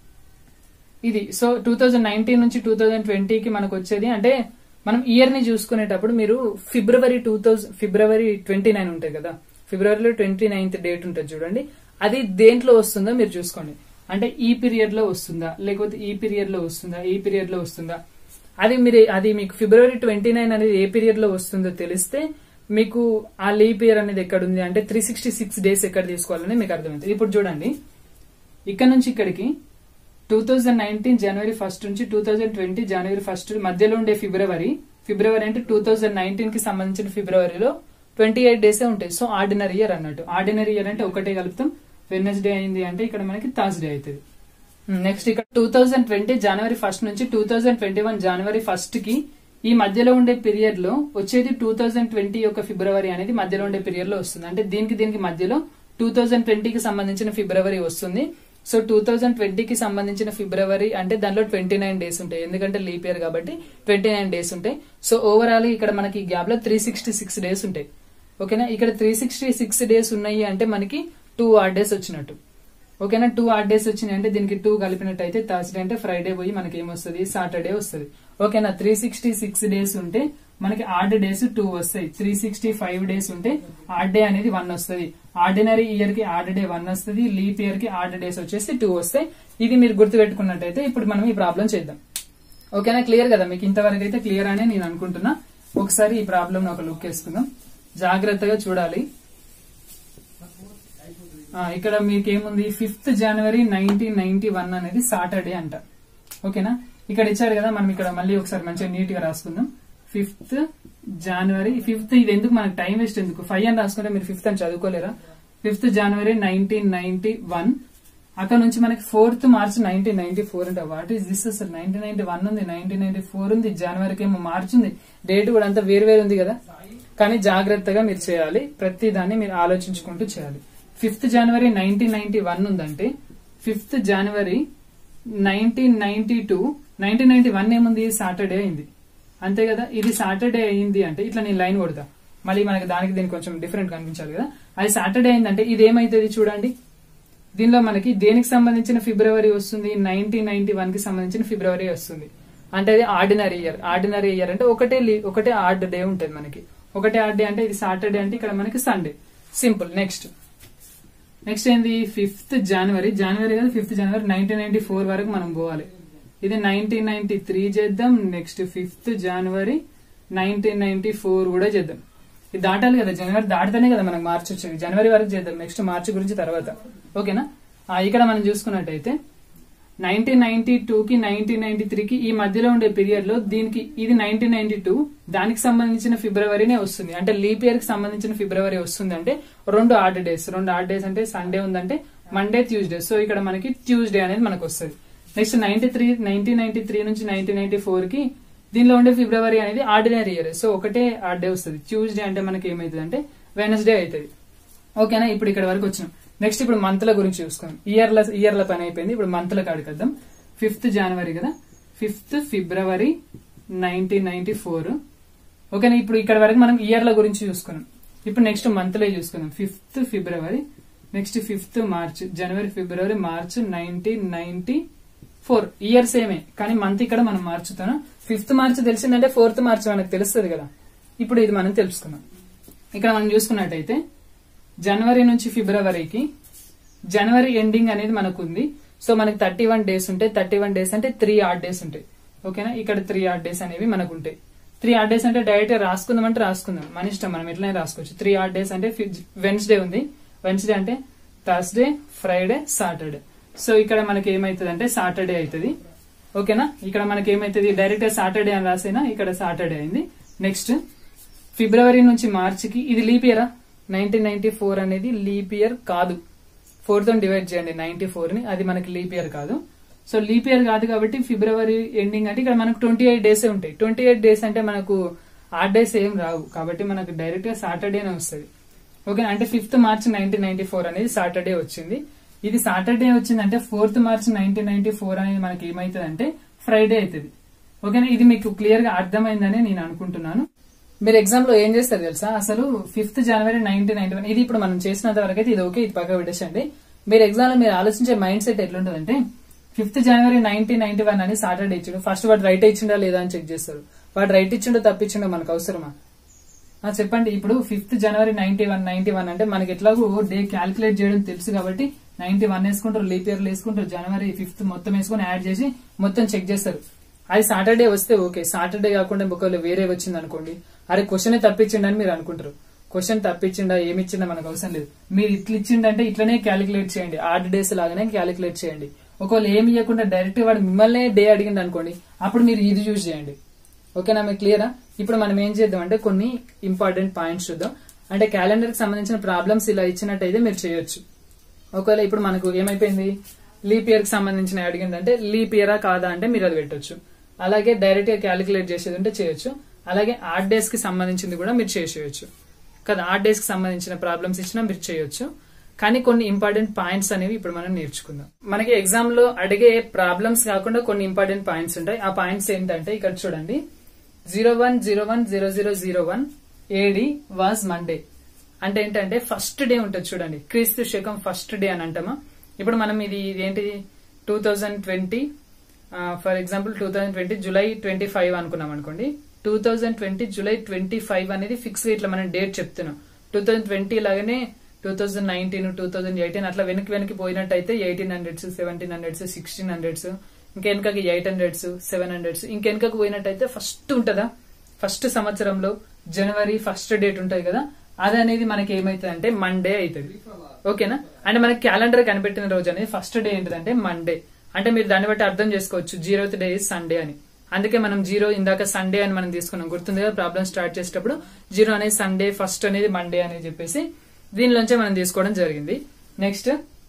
ఇది సో టూ థౌజండ్ నైన్టీన్ నుంచి టూ థౌజండ్ ట్వంటీకి మనకు వచ్చేది అంటే మనం ఇయర్ ని చూసుకునేటప్పుడు మీరు February two thousand February twenty nine ఉంటుంది కదా ఫిబ్రవరిలో ట్వంటీ నైన్త్ డేట్ ఉంటుంది చూడండి అది దేంట్లో వస్తుందో మీరు చూసుకోండి అంటే ఈ పీరియడ్ లో వస్తుందా లేకపోతే ఈ పీరియడ్ లో వస్తుందా ఈ పీరియడ్ లో వస్తుందా అది మీరు అది మీకు ఫిబ్రవరి ట్వంటీ నైన్ అనేది ఏ పీరియడ్ లో వస్తుందో తెలిస్తే మీకు ఆ లీప్ ఇయర్ అనేది ఎక్కడ ఉంది అంటే త్రీ సిక్స్టీ సిక్స్ డేస్ ఎక్కడ తీసుకోవాలని మీకు అర్థమవుతుంది ఇప్పుడు చూడండి ఇక్కడ నుంచి ఇక్కడికి two thousand nineteen January first నుంచి two thousand twenty January first మధ్యలో ఉండే ఫిబ్రవరి ఫిబ్రవరి అంటే టూ థౌజండ్ నైన్టీన్ కి సంబంధించిన ఫిబ్రవరిలో ట్వంటీ ఎయిట్ డేసే ఉంటాయి సో ఆర్డినరీ ఇయర్ అన్నట్టు ఆర్డినరీ ఇయర్ అంటే ఒకటే కలుపుతాం వెన్నెస్డే అయింది అంటే ఇక్కడ మనకి థర్స్డే అవుతుంది నెక్స్ట్ ఇక్కడ two thousand twenty January first నుంచి two thousand twenty one January first కి ఈ మధ్యలో ఉండే పీరియడ్ లో వచ్చేది టూ థౌజండ్ ట్వంటీ యొక్క ఫిబ్రవరి అనేది మధ్యలో ఉండే పీరియడ్ లో వస్తుంది అంటే దీనికి దీనికి మధ్యలో టూ థౌజండ్ ట్వంటీకి సంబంధించిన ఫిబ్రవరి వస్తుంది సో టూ థౌజండ్ ట్వంటీకి సంబంధించిన ఫిబ్రవరి అంటే దానిలో ట్వంటీ నైన్ డేస్ ఉంటాయి ఎందుకంటే లీప్ ఇయర్ కాబట్టి ట్వంటీ నైన్ డేస్ ఉంటాయి సో ఓవరాల్ ఇక్కడ మనకి ఈ గ్యాప్ లో త్రీ సిక్స్టీ సిక్స్ డేస్ ఉంటాయి ఓకేనా ఇక్కడ త్రీ సిక్స్టీ సిక్స్ డేస్ ఉన్నాయి అంటే మనకి టూ ఆర్ డేస్ వచ్చినట్టు ఓకేనా టూ ఆర్ డేస్ వచ్చినాయి అంటే దీనికి టూ కలిపినట్టయితే థర్స్డే అంటే ఫ్రైడే పోయి మనకి ఏమొస్తుంది సాటర్డే వస్తుంది ఓకేనా త్రీ సిక్స్టీ సిక్స్ డేస్ ఉంటే మనకి ఆర్డ్ డేస్ టూ వస్తాయి త్రీ సిక్స్టీ ఫైవ్ డేస్ ఉంటే ఆర్డ్ డే అనేది వన్ వస్తుంది ఆర్డినరీ ఇయర్ కి ఆర్డ్ డే వన్ వస్తుంది లీప్ ఇయర్ కి ఆర్డ్ డేస్ వచ్చేసి టూ వస్తాయి ఇది మీరు గుర్తుపెట్టుకున్నట్టయితే ఇప్పుడు మనం ఈ ప్రాబ్లం చేద్దాం ఓకేనా క్లియర్ కదా మీకు ఇంతవరకు అయితే క్లియర్ అనే నేను అనుకుంటున్నా ఒకసారి ఈ ప్రాబ్లం ఒక లుక్ వేసుకుందాం జాగ్రత్తగా చూడాలి ఆ, ఇక్కడ మీకు ఏముంది fifth January nineteen ninety one అనేది సాటర్డే అంట ఓకేనా ఇక్కడ ఇచ్చాడు కదా మనం ఇక్కడ మళ్ళీ ఒకసారి మంచిగా నీట్ గా రాసుకుందాం ఫిఫ్త్ జనవరి ఫిఫ్త్ ఇది ఎందుకు మనకు టైం వేస్ట్ ఎందుకు ఫైవ్ అని రాసుకుంటే మీరు ఫిఫ్త్ అని చదువుకోలేరా fifth January nineteen ninety one అక్కడ నుంచి మనకి fourth March nineteen ninety four అంటే వాట్ ఈస్ దిస్ అసలు నైన్టీన్ నైన్టీ వన్ ఉంది నైన్టీన్ నైన్టీ ఫోర్ ఉంది జనవరికి ఏమో మార్చ్ ఉంది డేట్ కూడా అంతా వేరు వేరు ఉంది కదా కానీ జాగ్రత్తగా మీరు చేయాలి ప్రతి దాన్ని మీరు ఆలోచించుకుంటూ చేయాలి fifth January nineteen ninety one ఉందంటే fifth January nineteen ninety two nineteen ninety one ఏముంది సాటర్డే అయింది అంతే కదా ఇది సాటర్డే అయింది అంటే ఇట్లా నేను లైన్ కొడతా మళ్ళీ మనకి దానికి దీనికి కొంచెం డిఫరెంట్ కనిపించాలి కదా అది సాటర్డే అయిందంటే ఇది ఏమైతుంది చూడండి దీనిలో మనకి దేనికి సంబంధించిన ఫిబ్రవరి వస్తుంది నైన్టీన్ నైన్టీ వన్ కి సంబంధించిన ఫిబ్రవరి వస్తుంది అంటే అది ఆర్డినరీ ఇయర్ ఆర్డినరీ ఇయర్ అంటే ఒకటే లీ- ఒకటే ఆర్డ్ డే ఉంటుంది మనకి ఒకటే ఆర్డ్ డే అంటే ఇది సాటర్డే అంటే ఇక్కడ మనకి సండే సింపుల్ నెక్స్ట్ నెక్స్ట్ ఏంది ఫిఫ్త్ జనవరి జనవరి కదా fifth January nineteen ninety four వరకు మనం పోవాలి ఇది నైన్టీన్ నైన్టీ త్రీ చేద్దాం next fifth January nineteen ninety four కూడా చేద్దాం ఇది దాటాలి కదా జనవరి దాటితేనే కదా మనకు మార్చి వచ్చింది జనవరి వరకు చేద్దాం నెక్స్ట్ మార్చి గురించి తర్వాత ఓకేనా ఆ, ఇక్కడ మనం చూసుకున్నట్టయితే నైన్టీన్ నైన్టీ టూ కి నైన్టీన్ నైన్టీ త్రీ కి ఈ మధ్యలో ఉండే పీరియడ్ లో దీనికి ఇది నైన్టీన్ నైన్టీ టూ దానికి సంబంధించిన ఫిబ్రవరినే వస్తుంది అంటే లీప్ ఇయర్ కి సంబంధించిన ఫిబ్రవరి వస్తుంది అంటే రెండు ఆర్డ్ డేస్ రెండు ఆర్డ్ డేస్ అంటే సండే ఉందంటే మండే ట్యూస్డే సో ఇక్కడ మనకి ట్యూస్డే అనేది మనకు వస్తుంది next ninety three nineteen ninety three నుంచి నైన్టీన్ నైన్టీ ఫోర్ కి దీనిలో ఉండే ఫిబ్రవరి అనేది ఆర్డినరీ ఇయర్ సో ఒకటే ఆర్డ్ డే వస్తుంది ట్యూస్డే అంటే మనకి ఏమైతుంది అంటే వెనస్డే అవుతుంది ఓకేనా ఇప్పుడు ఇక్కడ వరకు వచ్చినాం నెక్స్ట్ ఇప్పుడు మంత్ల గురించి చూసుకుందాం ఇయర్ల ఇయర్ల పని అయిపోయింది ఇప్పుడు మంత్ల కాడికి వద్దాం ఫిఫ్త్ జనవరి కదా fifth February nineteen ninety four ఓకేనా ఇప్పుడు ఇక్కడ వరకు మనం ఇయర్ల గురించి చూసుకున్నాం ఇప్పుడు నెక్స్ట్ మంత్లే చూసుకుందాం fifth February next fifth March January ఫిబ్రవరి March nineteen ninety four year సేమే కానీ మంత్ ఇక్కడ మనం మార్చుతాను ఫిఫ్త్ మార్చ్ తెలిసిందంటే ఫోర్త్ మార్చ్ మనకు తెలుస్తుంది కదా ఇప్పుడు ఇది మనం తెలుసుకుందాం ఇక్కడ మనం చూసుకున్నట్టయితే జనవరి నుంచి ఫిబ్రవరికి జనవరి ఎండింగ్ అనేది మనకు ఉంది సో మనకి థర్టీ వన్ డేస్ ఉంటాయి థర్టీ వన్ డేస్ అంటే త్రీ ఆర్డ్ డేస్ ఉంటాయి ఓకేనా ఇక్కడ త్రీ ఆర్డ్ డేస్ అనేవి మనకు ఉంటాయి త్రీ ఆర్డ్ డేస్ అంటే డైరెక్ట్ రాసుకుందాం అంటే రాసుకుందాం మన ఇష్టం మనం ఎట్లనే రాసుకోవచ్చు త్రీ ఆర్డ్ డేస్ అంటే వెన్స్డే ఉంది వెన్స్డే అంటే థర్స్డే ఫ్రైడే సాటర్డే సో ఇక్కడ మనకి ఏమైతుంది అంటే సాటర్డే అవుతుంది ఓకేనా ఇక్కడ మనకి ఏమైతుంది డైరెక్ట్ సాటర్డే అని రాసేనా ఇక్కడ సాటర్డే అయింది నెక్స్ట్ ఫిబ్రవరి నుంచి మార్చికి ఇది లీప్ ఇయరా నైన్టీన్ నైన్టీ ఫోర్ అనేది లీప్ ఇయర్ కాదు ఫోర్ తో డివైడ్ చేయండి నైన్టీ ఫోర్ ని అది మనకి లీప్ ఇయర్ కాదు సో లీప్ ఇయర్ కాదు కాబట్టి ఫిబ్రవరి ఎండింగ్ అంటే ఇక్కడ మనకు ట్వంటీ ఎయిట్ డేస్ ఉంటాయి ట్వంటీ ఎయిట్ డేస్ అంటే మనకు ఆర్ట్ డేస్ ఏం రావు కాబట్టి మనకు డైరెక్ట్ గా సాటర్డేనే వస్తుంది ఓకే అంటే fifth March nineteen ninety four అనేది సాటర్డే వచ్చింది ఇది సాటర్డే వచ్చిందంటే fourth March nineteen ninety four అనేది మనకి ఏమైతుంది అంటే ఫ్రైడే అవుతుంది ఓకేనా ఇది మీకు క్లియర్ గా అర్థమైందని నేను అనుకుంటున్నాను మీరు ఎగ్జామ్ లో ఏం చేస్తారు తెలుసా అసలు fifth January nineteen ninety one ఇది ఇప్పుడు మనం చేసినంత వరకు అయితే ఇది ఓకే ఇది పక్క పెట్టేసండి మీరు ఎగ్జామ్ లో మీరు ఆలోచించే మైండ్ సెట్ ఎట్లుంటదంటే fifth January nineteen ninety one అని సాటర్డే ఇచ్చిండు ఫస్ట్ వాడు రైట్ ఇచ్చిండా లేదా అని చెక్ చేస్తారు వాడు రైట్ ఇచ్చిండో తప్పించిండో మనకు అవసరమా ఆ, చెప్పండి ఇప్పుడు fifth January ninety one ninety one అంటే మనకి ఎట్లాగో డే క్యాలిక్యులేట్ చేయడం తెలుసు కాబట్టి నైన్టీ వన్ వేసుకుంటారు లీప్ ఇయర్ వేసుకుంటారు జనవరి ఫిఫ్త్ మొత్తం వేసుకుని యాడ్ చేసి మొత్తం చెక్ చేస్తారు అది సాటర్డే వస్తే ఓకే సాటర్డే కాకుండా ఒకవేళ వేరే వచ్చింది అనుకోండి అరే క్వశ్చన్ తప్పించిండని మీరు అనుకుంటారు క్వశ్చన్ తప్పించిండా ఏమి ఇచ్చిండా మనకు అవసరం లేదు మీరు ఇట్లా ఇచ్చిండంటే ఇట్లనే క్యాలిక్యులేట్ చేయండి ఆర్డ్ డేస్ లాగానే క్యాలిక్యులేట్ చేయండి ఒకవేళ ఏమి ఇవ్వకుండా డైరెక్ట్ వాడు మిమ్మల్ని డే అడిగింది అనుకోండి అప్పుడు మీరు ఇది యూజ్ చేయండి ఓకేనా మీకు క్లియరా ఇప్పుడు మనం ఏం చేద్దాం అంటే కొన్ని ఇంపార్టెంట్ పాయింట్స్ చూద్దాం అంటే క్యాలెండర్ కి సంబంధించిన ప్రాబ్లమ్స్ ఇలా ఇచ్చినట్టయితే మీరు చేయొచ్చు ఒకవేళ ఇప్పుడు మనకు ఏమైపోయింది లీప్ ఇయర్ కి సంబంధించిన అడిగిందంటే లీప్ ఇయరా కాదా అంటే మీరు అది పెట్టొచ్చు అలాగే డైరెక్ట్ గా క్యాలిక్యులేట్ చేసేది ఉంటే చేయొచ్చు అలాగే ఆర్ట్ డేస్ కి సంబంధించింది కూడా మీరు చేసేయచ్చు కదా ఆర్ట్ డేస్ కి సంబంధించిన ప్రాబ్లమ్స్ ఇచ్చినా మీరు చేయొచ్చు కానీ కొన్ని ఇంపార్టెంట్ పాయింట్స్ అనేవి ఇప్పుడు మనం నేర్చుకుందాం మనకి ఎగ్జామ్ లో అడిగే ప్రాబ్లమ్స్ కాకుండా కొన్ని ఇంపార్టెంట్ పాయింట్స్ ఉంటాయి ఆ పాయింట్స్ ఏంటంటే ఇక్కడ చూడండి zero one zero one zero zero zero one AD was Monday అంటే ఏంటంటే ఫస్ట్ డే ఉంటుంది చూడండి క్రీస్తు శకం ఫస్ట్ డే అని అంటామా ఇప్పుడు మనం ఇది ఇది ఏంటిది two thousand twenty for example two thousand twenty July twenty five అనుకున్నాం అనుకోండి two thousand twenty July twenty five అనేది ఫిక్స్ ఇట్లా మనం డేట్ చెప్తున్నాం టూ థౌజండ్ ట్వంటీ లాగానే two thousand nineteen two thousand eighteen అట్లా వెనక్కి వెనక్కి పోయినట్టయితే eighteen hundreds seventeen hundreds sixteen hundreds ఇంకెనకకి ఎయిట్ హండ్రెడ్స్ సెవెన్ హండ్రెడ్స్ ఇంకెనకకి పోయినట్టయితే ఫస్ట్ ఉంటుందా ఫస్ట్ సంవత్సరంలో జనవరి ఫస్ట్ డేట్ ఉంటది కదా అది అనేది మనకి ఏమైతుంది అంటే మండే అవుతుంది ఓకేనా అంటే మనకి క్యాలెండర్ కనిపెట్టిన రోజు అనేది ఫస్ట్ డే ఏంటిదంటే మండే అంటే మీరు దాన్ని బట్టి అర్థం చేసుకోవచ్చు జీరోత్ డే ఇస్ సండే అని అందుకే మనం జీరో ఇందాక సండే అని మనం తీసుకున్నాం గుర్తుంది కదా ప్రాబ్లం స్టార్ట్ చేసేటప్పుడు జీరో అనేది సండే ఫస్ట్ అనేది మండే అని చెప్పేసి దీనిలోంచే మనం తీసుకోవడం జరిగింది next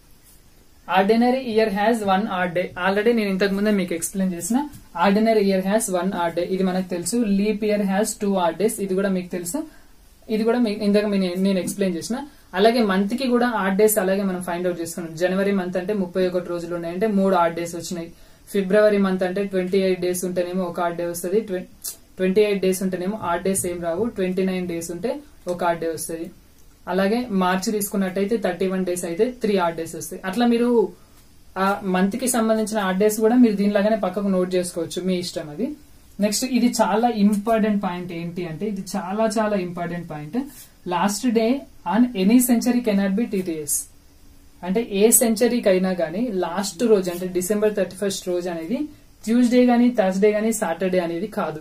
ordinary year has one odd day already నేను ఇంతకు ముందే మీకు ఎక్స్ప్లెయిన్ చేసిన ordinary year has one odd day ఇది మనకు తెలుసు leap year has two odd days ఇది కూడా మీకు తెలుసు ఇది కూడా మీ- ఇందాక మీ- నేను ఎక్స్ప్లెయిన్ చేసిన అలాగే మంత్ కి కూడా ఆర్ట్ డేస్ అలాగే మనం ఫైండ్ అవుట్ చేసుకున్నాం జనవరి మంత్ అంటే ముప్పై ఒకటి రోజులు ఉన్నాయంటే మూడు ఆర్ట్ డేస్ వచ్చినాయి ఫిబ్రవరి మంత్ అంటే ట్వంటీ ఎయిట్ డేస్ ఉంటేనేమో ఒక ఆర్ట్ డే వస్తుంది ట్వంటీ ఎయిట్ డేస్ ఉంటేనేమో ఆర్ట్ డేస్ ఏం రావు ట్వంటీ నైన్ డేస్ ఉంటే ఒక ఆర్ట్ డే వస్తుంది అలాగే మార్చి తీసుకున్నట్టయితే థర్టీ వన్ డేస్ అయితే త్రీ ఆర్ట్ డేస్ వస్తాయి అట్లా మీరు ఆ మంత్ కి సంబంధించిన ఆర్ట్ డేస్ కూడా మీరు దీనిలాగానే పక్కకు నోట్ చేసుకోవచ్చు మీ ఇష్టం అది నెక్స్ట్ ఇది చాలా ఇంపార్టెంట్ పాయింట్ ఏంటి అంటే ఇది చాలా చాలా important point last day on any century cannot be TTS అంటే ఏ సెంచరీకి అయినా గానీ లాస్ట్ రోజు అంటే డిసెంబర్ థర్టీ ఫస్ట్ రోజు అనేది ట్యూస్డే గానీ థర్స్డే గానీ సాటర్డే అనేది కాదు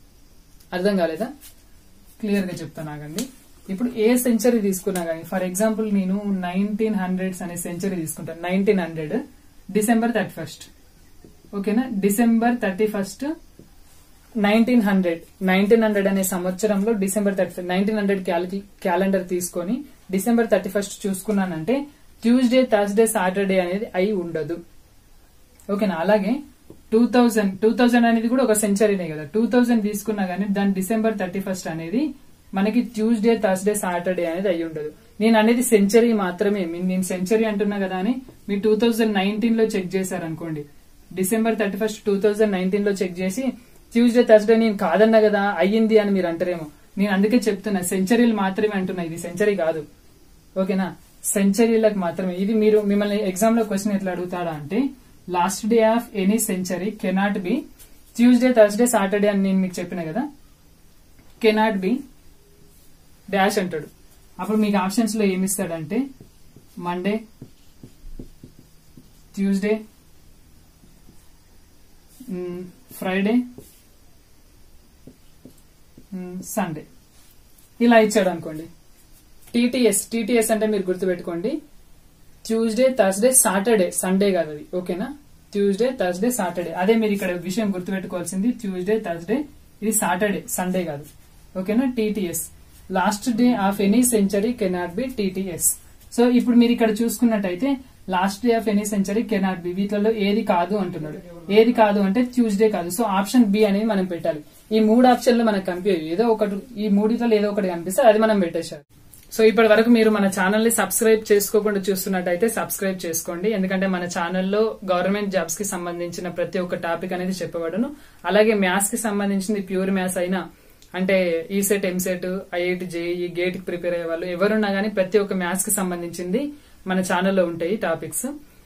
అర్థం కాలేదా క్లియర్ గా చెప్తాను ఆగండి ఇప్పుడు ఏ సెంచరీ తీసుకున్నా గానీ ఫర్ ఎగ్జాంపుల్ నేను నైన్టీన్ హండ్రెడ్స్ అనే సెంచరీ తీసుకుంటాను nineteen hundred December thirty first ఓకేనా December thirty first nineteen hundred nineteen hundred అనే సంవత్సరంలో December thirty first nineteen hundred calendar తీసుకొని డిసెంబర్ థర్టీ ఫస్ట్ చూసుకున్నానంటే ట్యూస్డే థర్స్డే సాటర్డే అనేది అయి ఉండదు ఓకేనా అలాగే టూ థౌజండ్ టూ థౌజండ్ అనేది కూడా ఒక సెంచరీనే కదా టూ థౌజండ్ తీసుకున్నా గానీ దాని డిసెంబర్ థర్టీ ఫస్ట్ అనేది మనకి ట్యూస్డే థర్స్డే సాటర్డే అనేది అయి ఉండదు నేను అనేది సెంచరీ మాత్రమే మీ- నేను సెంచరీ అంటున్నా కదా అని మీరు టూ థౌజండ్ నైన్టీన్ లో చెక్ చేశారనుకోండి December thirty first two thousand nineteen లో చెక్ చేసి ట్యూస్డే థర్స్డే నేను కాదన్నా కదా అయ్యింది అని మీరు అంటారేమో నేను అందుకే చెప్తున్నా సెంచరీలు మాత్రమే అంటున్నా ఇది సెంచరీ కాదు ఓకేనా సెంచరీలకు మాత్రమే ఇది మీరు మిమ్మల్ని ఎగ్జామ్ లో క్వశ్చన్ ఎట్లా అడుగుతాడా అంటే last day of any century cannot be Tuesday Thursday Saturday అని నేను మీకు చెప్పిన కదా కెనాట్ బి డాష్ అంటాడు అప్పుడు మీకు ఆప్షన్స్ లో ఏమి ఇస్తాడంటే మండే ట్యూస్డే ఫ్రైడే సండే ఇలా ఇచ్చాడు అనుకోండి టీటీఎస్ టీటీఎస్ అంటే మీరు గుర్తుపెట్టుకోండి ట్యూస్డే థర్స్డే సాటర్డే సండే కాదు అది ఓకేనా ట్యూస్డే థర్స్డే సాటర్డే అదే మీరు ఇక్కడ విషయం గుర్తుపెట్టుకోవాల్సింది ట్యూస్డే థర్స్డే ఇది సాటర్డే సండే కాదు ఓకేనా TTS last day of any century cannot be TTS so ఇప్పుడు మీరు ఇక్కడ చూసుకున్నట్టయితే last day of any century cannot be వీటిలో ఏది కాదు అంటున్నాడు ఏది కాదు అంటే ట్యూస్డే కాదు సో ఆప్షన్ బి అనేది మనం పెట్టాలి ఈ మూడు ఆప్షన్లు మనకు కనిపించవు ఏదో ఒకటి ఈ మూడిట్లో ఏదో ఒకటి కనిపిస్తే అది మనం పెట్టేశారు సో ఇప్పటి వరకు మీరు మన ఛానల్ ని సబ్స్క్రైబ్ చేసుకోకుండా చూస్తున్నట్టయితే సబ్స్క్రైబ్ చేసుకోండి ఎందుకంటే మన ఛానల్లో గవర్నమెంట్ జాబ్స్ కి సంబంధించిన ప్రతి ఒక్క టాపిక్ అనేది చెప్పబడును అలాగే మ్యాథ్స్ కి సంబంధించింది ప్యూర్ మ్యాథ్స్ అయినా అంటే ECET EAMCET IIT JEE GATE కి ప్రిపేర్ అయ్యే వాళ్ళు ఎవరున్నా గానీ ప్రతి ఒక్క మ్యాథ్స్ కి సంబంధించింది మన ఛానల్లో ఉంటాయి టాపిక్స్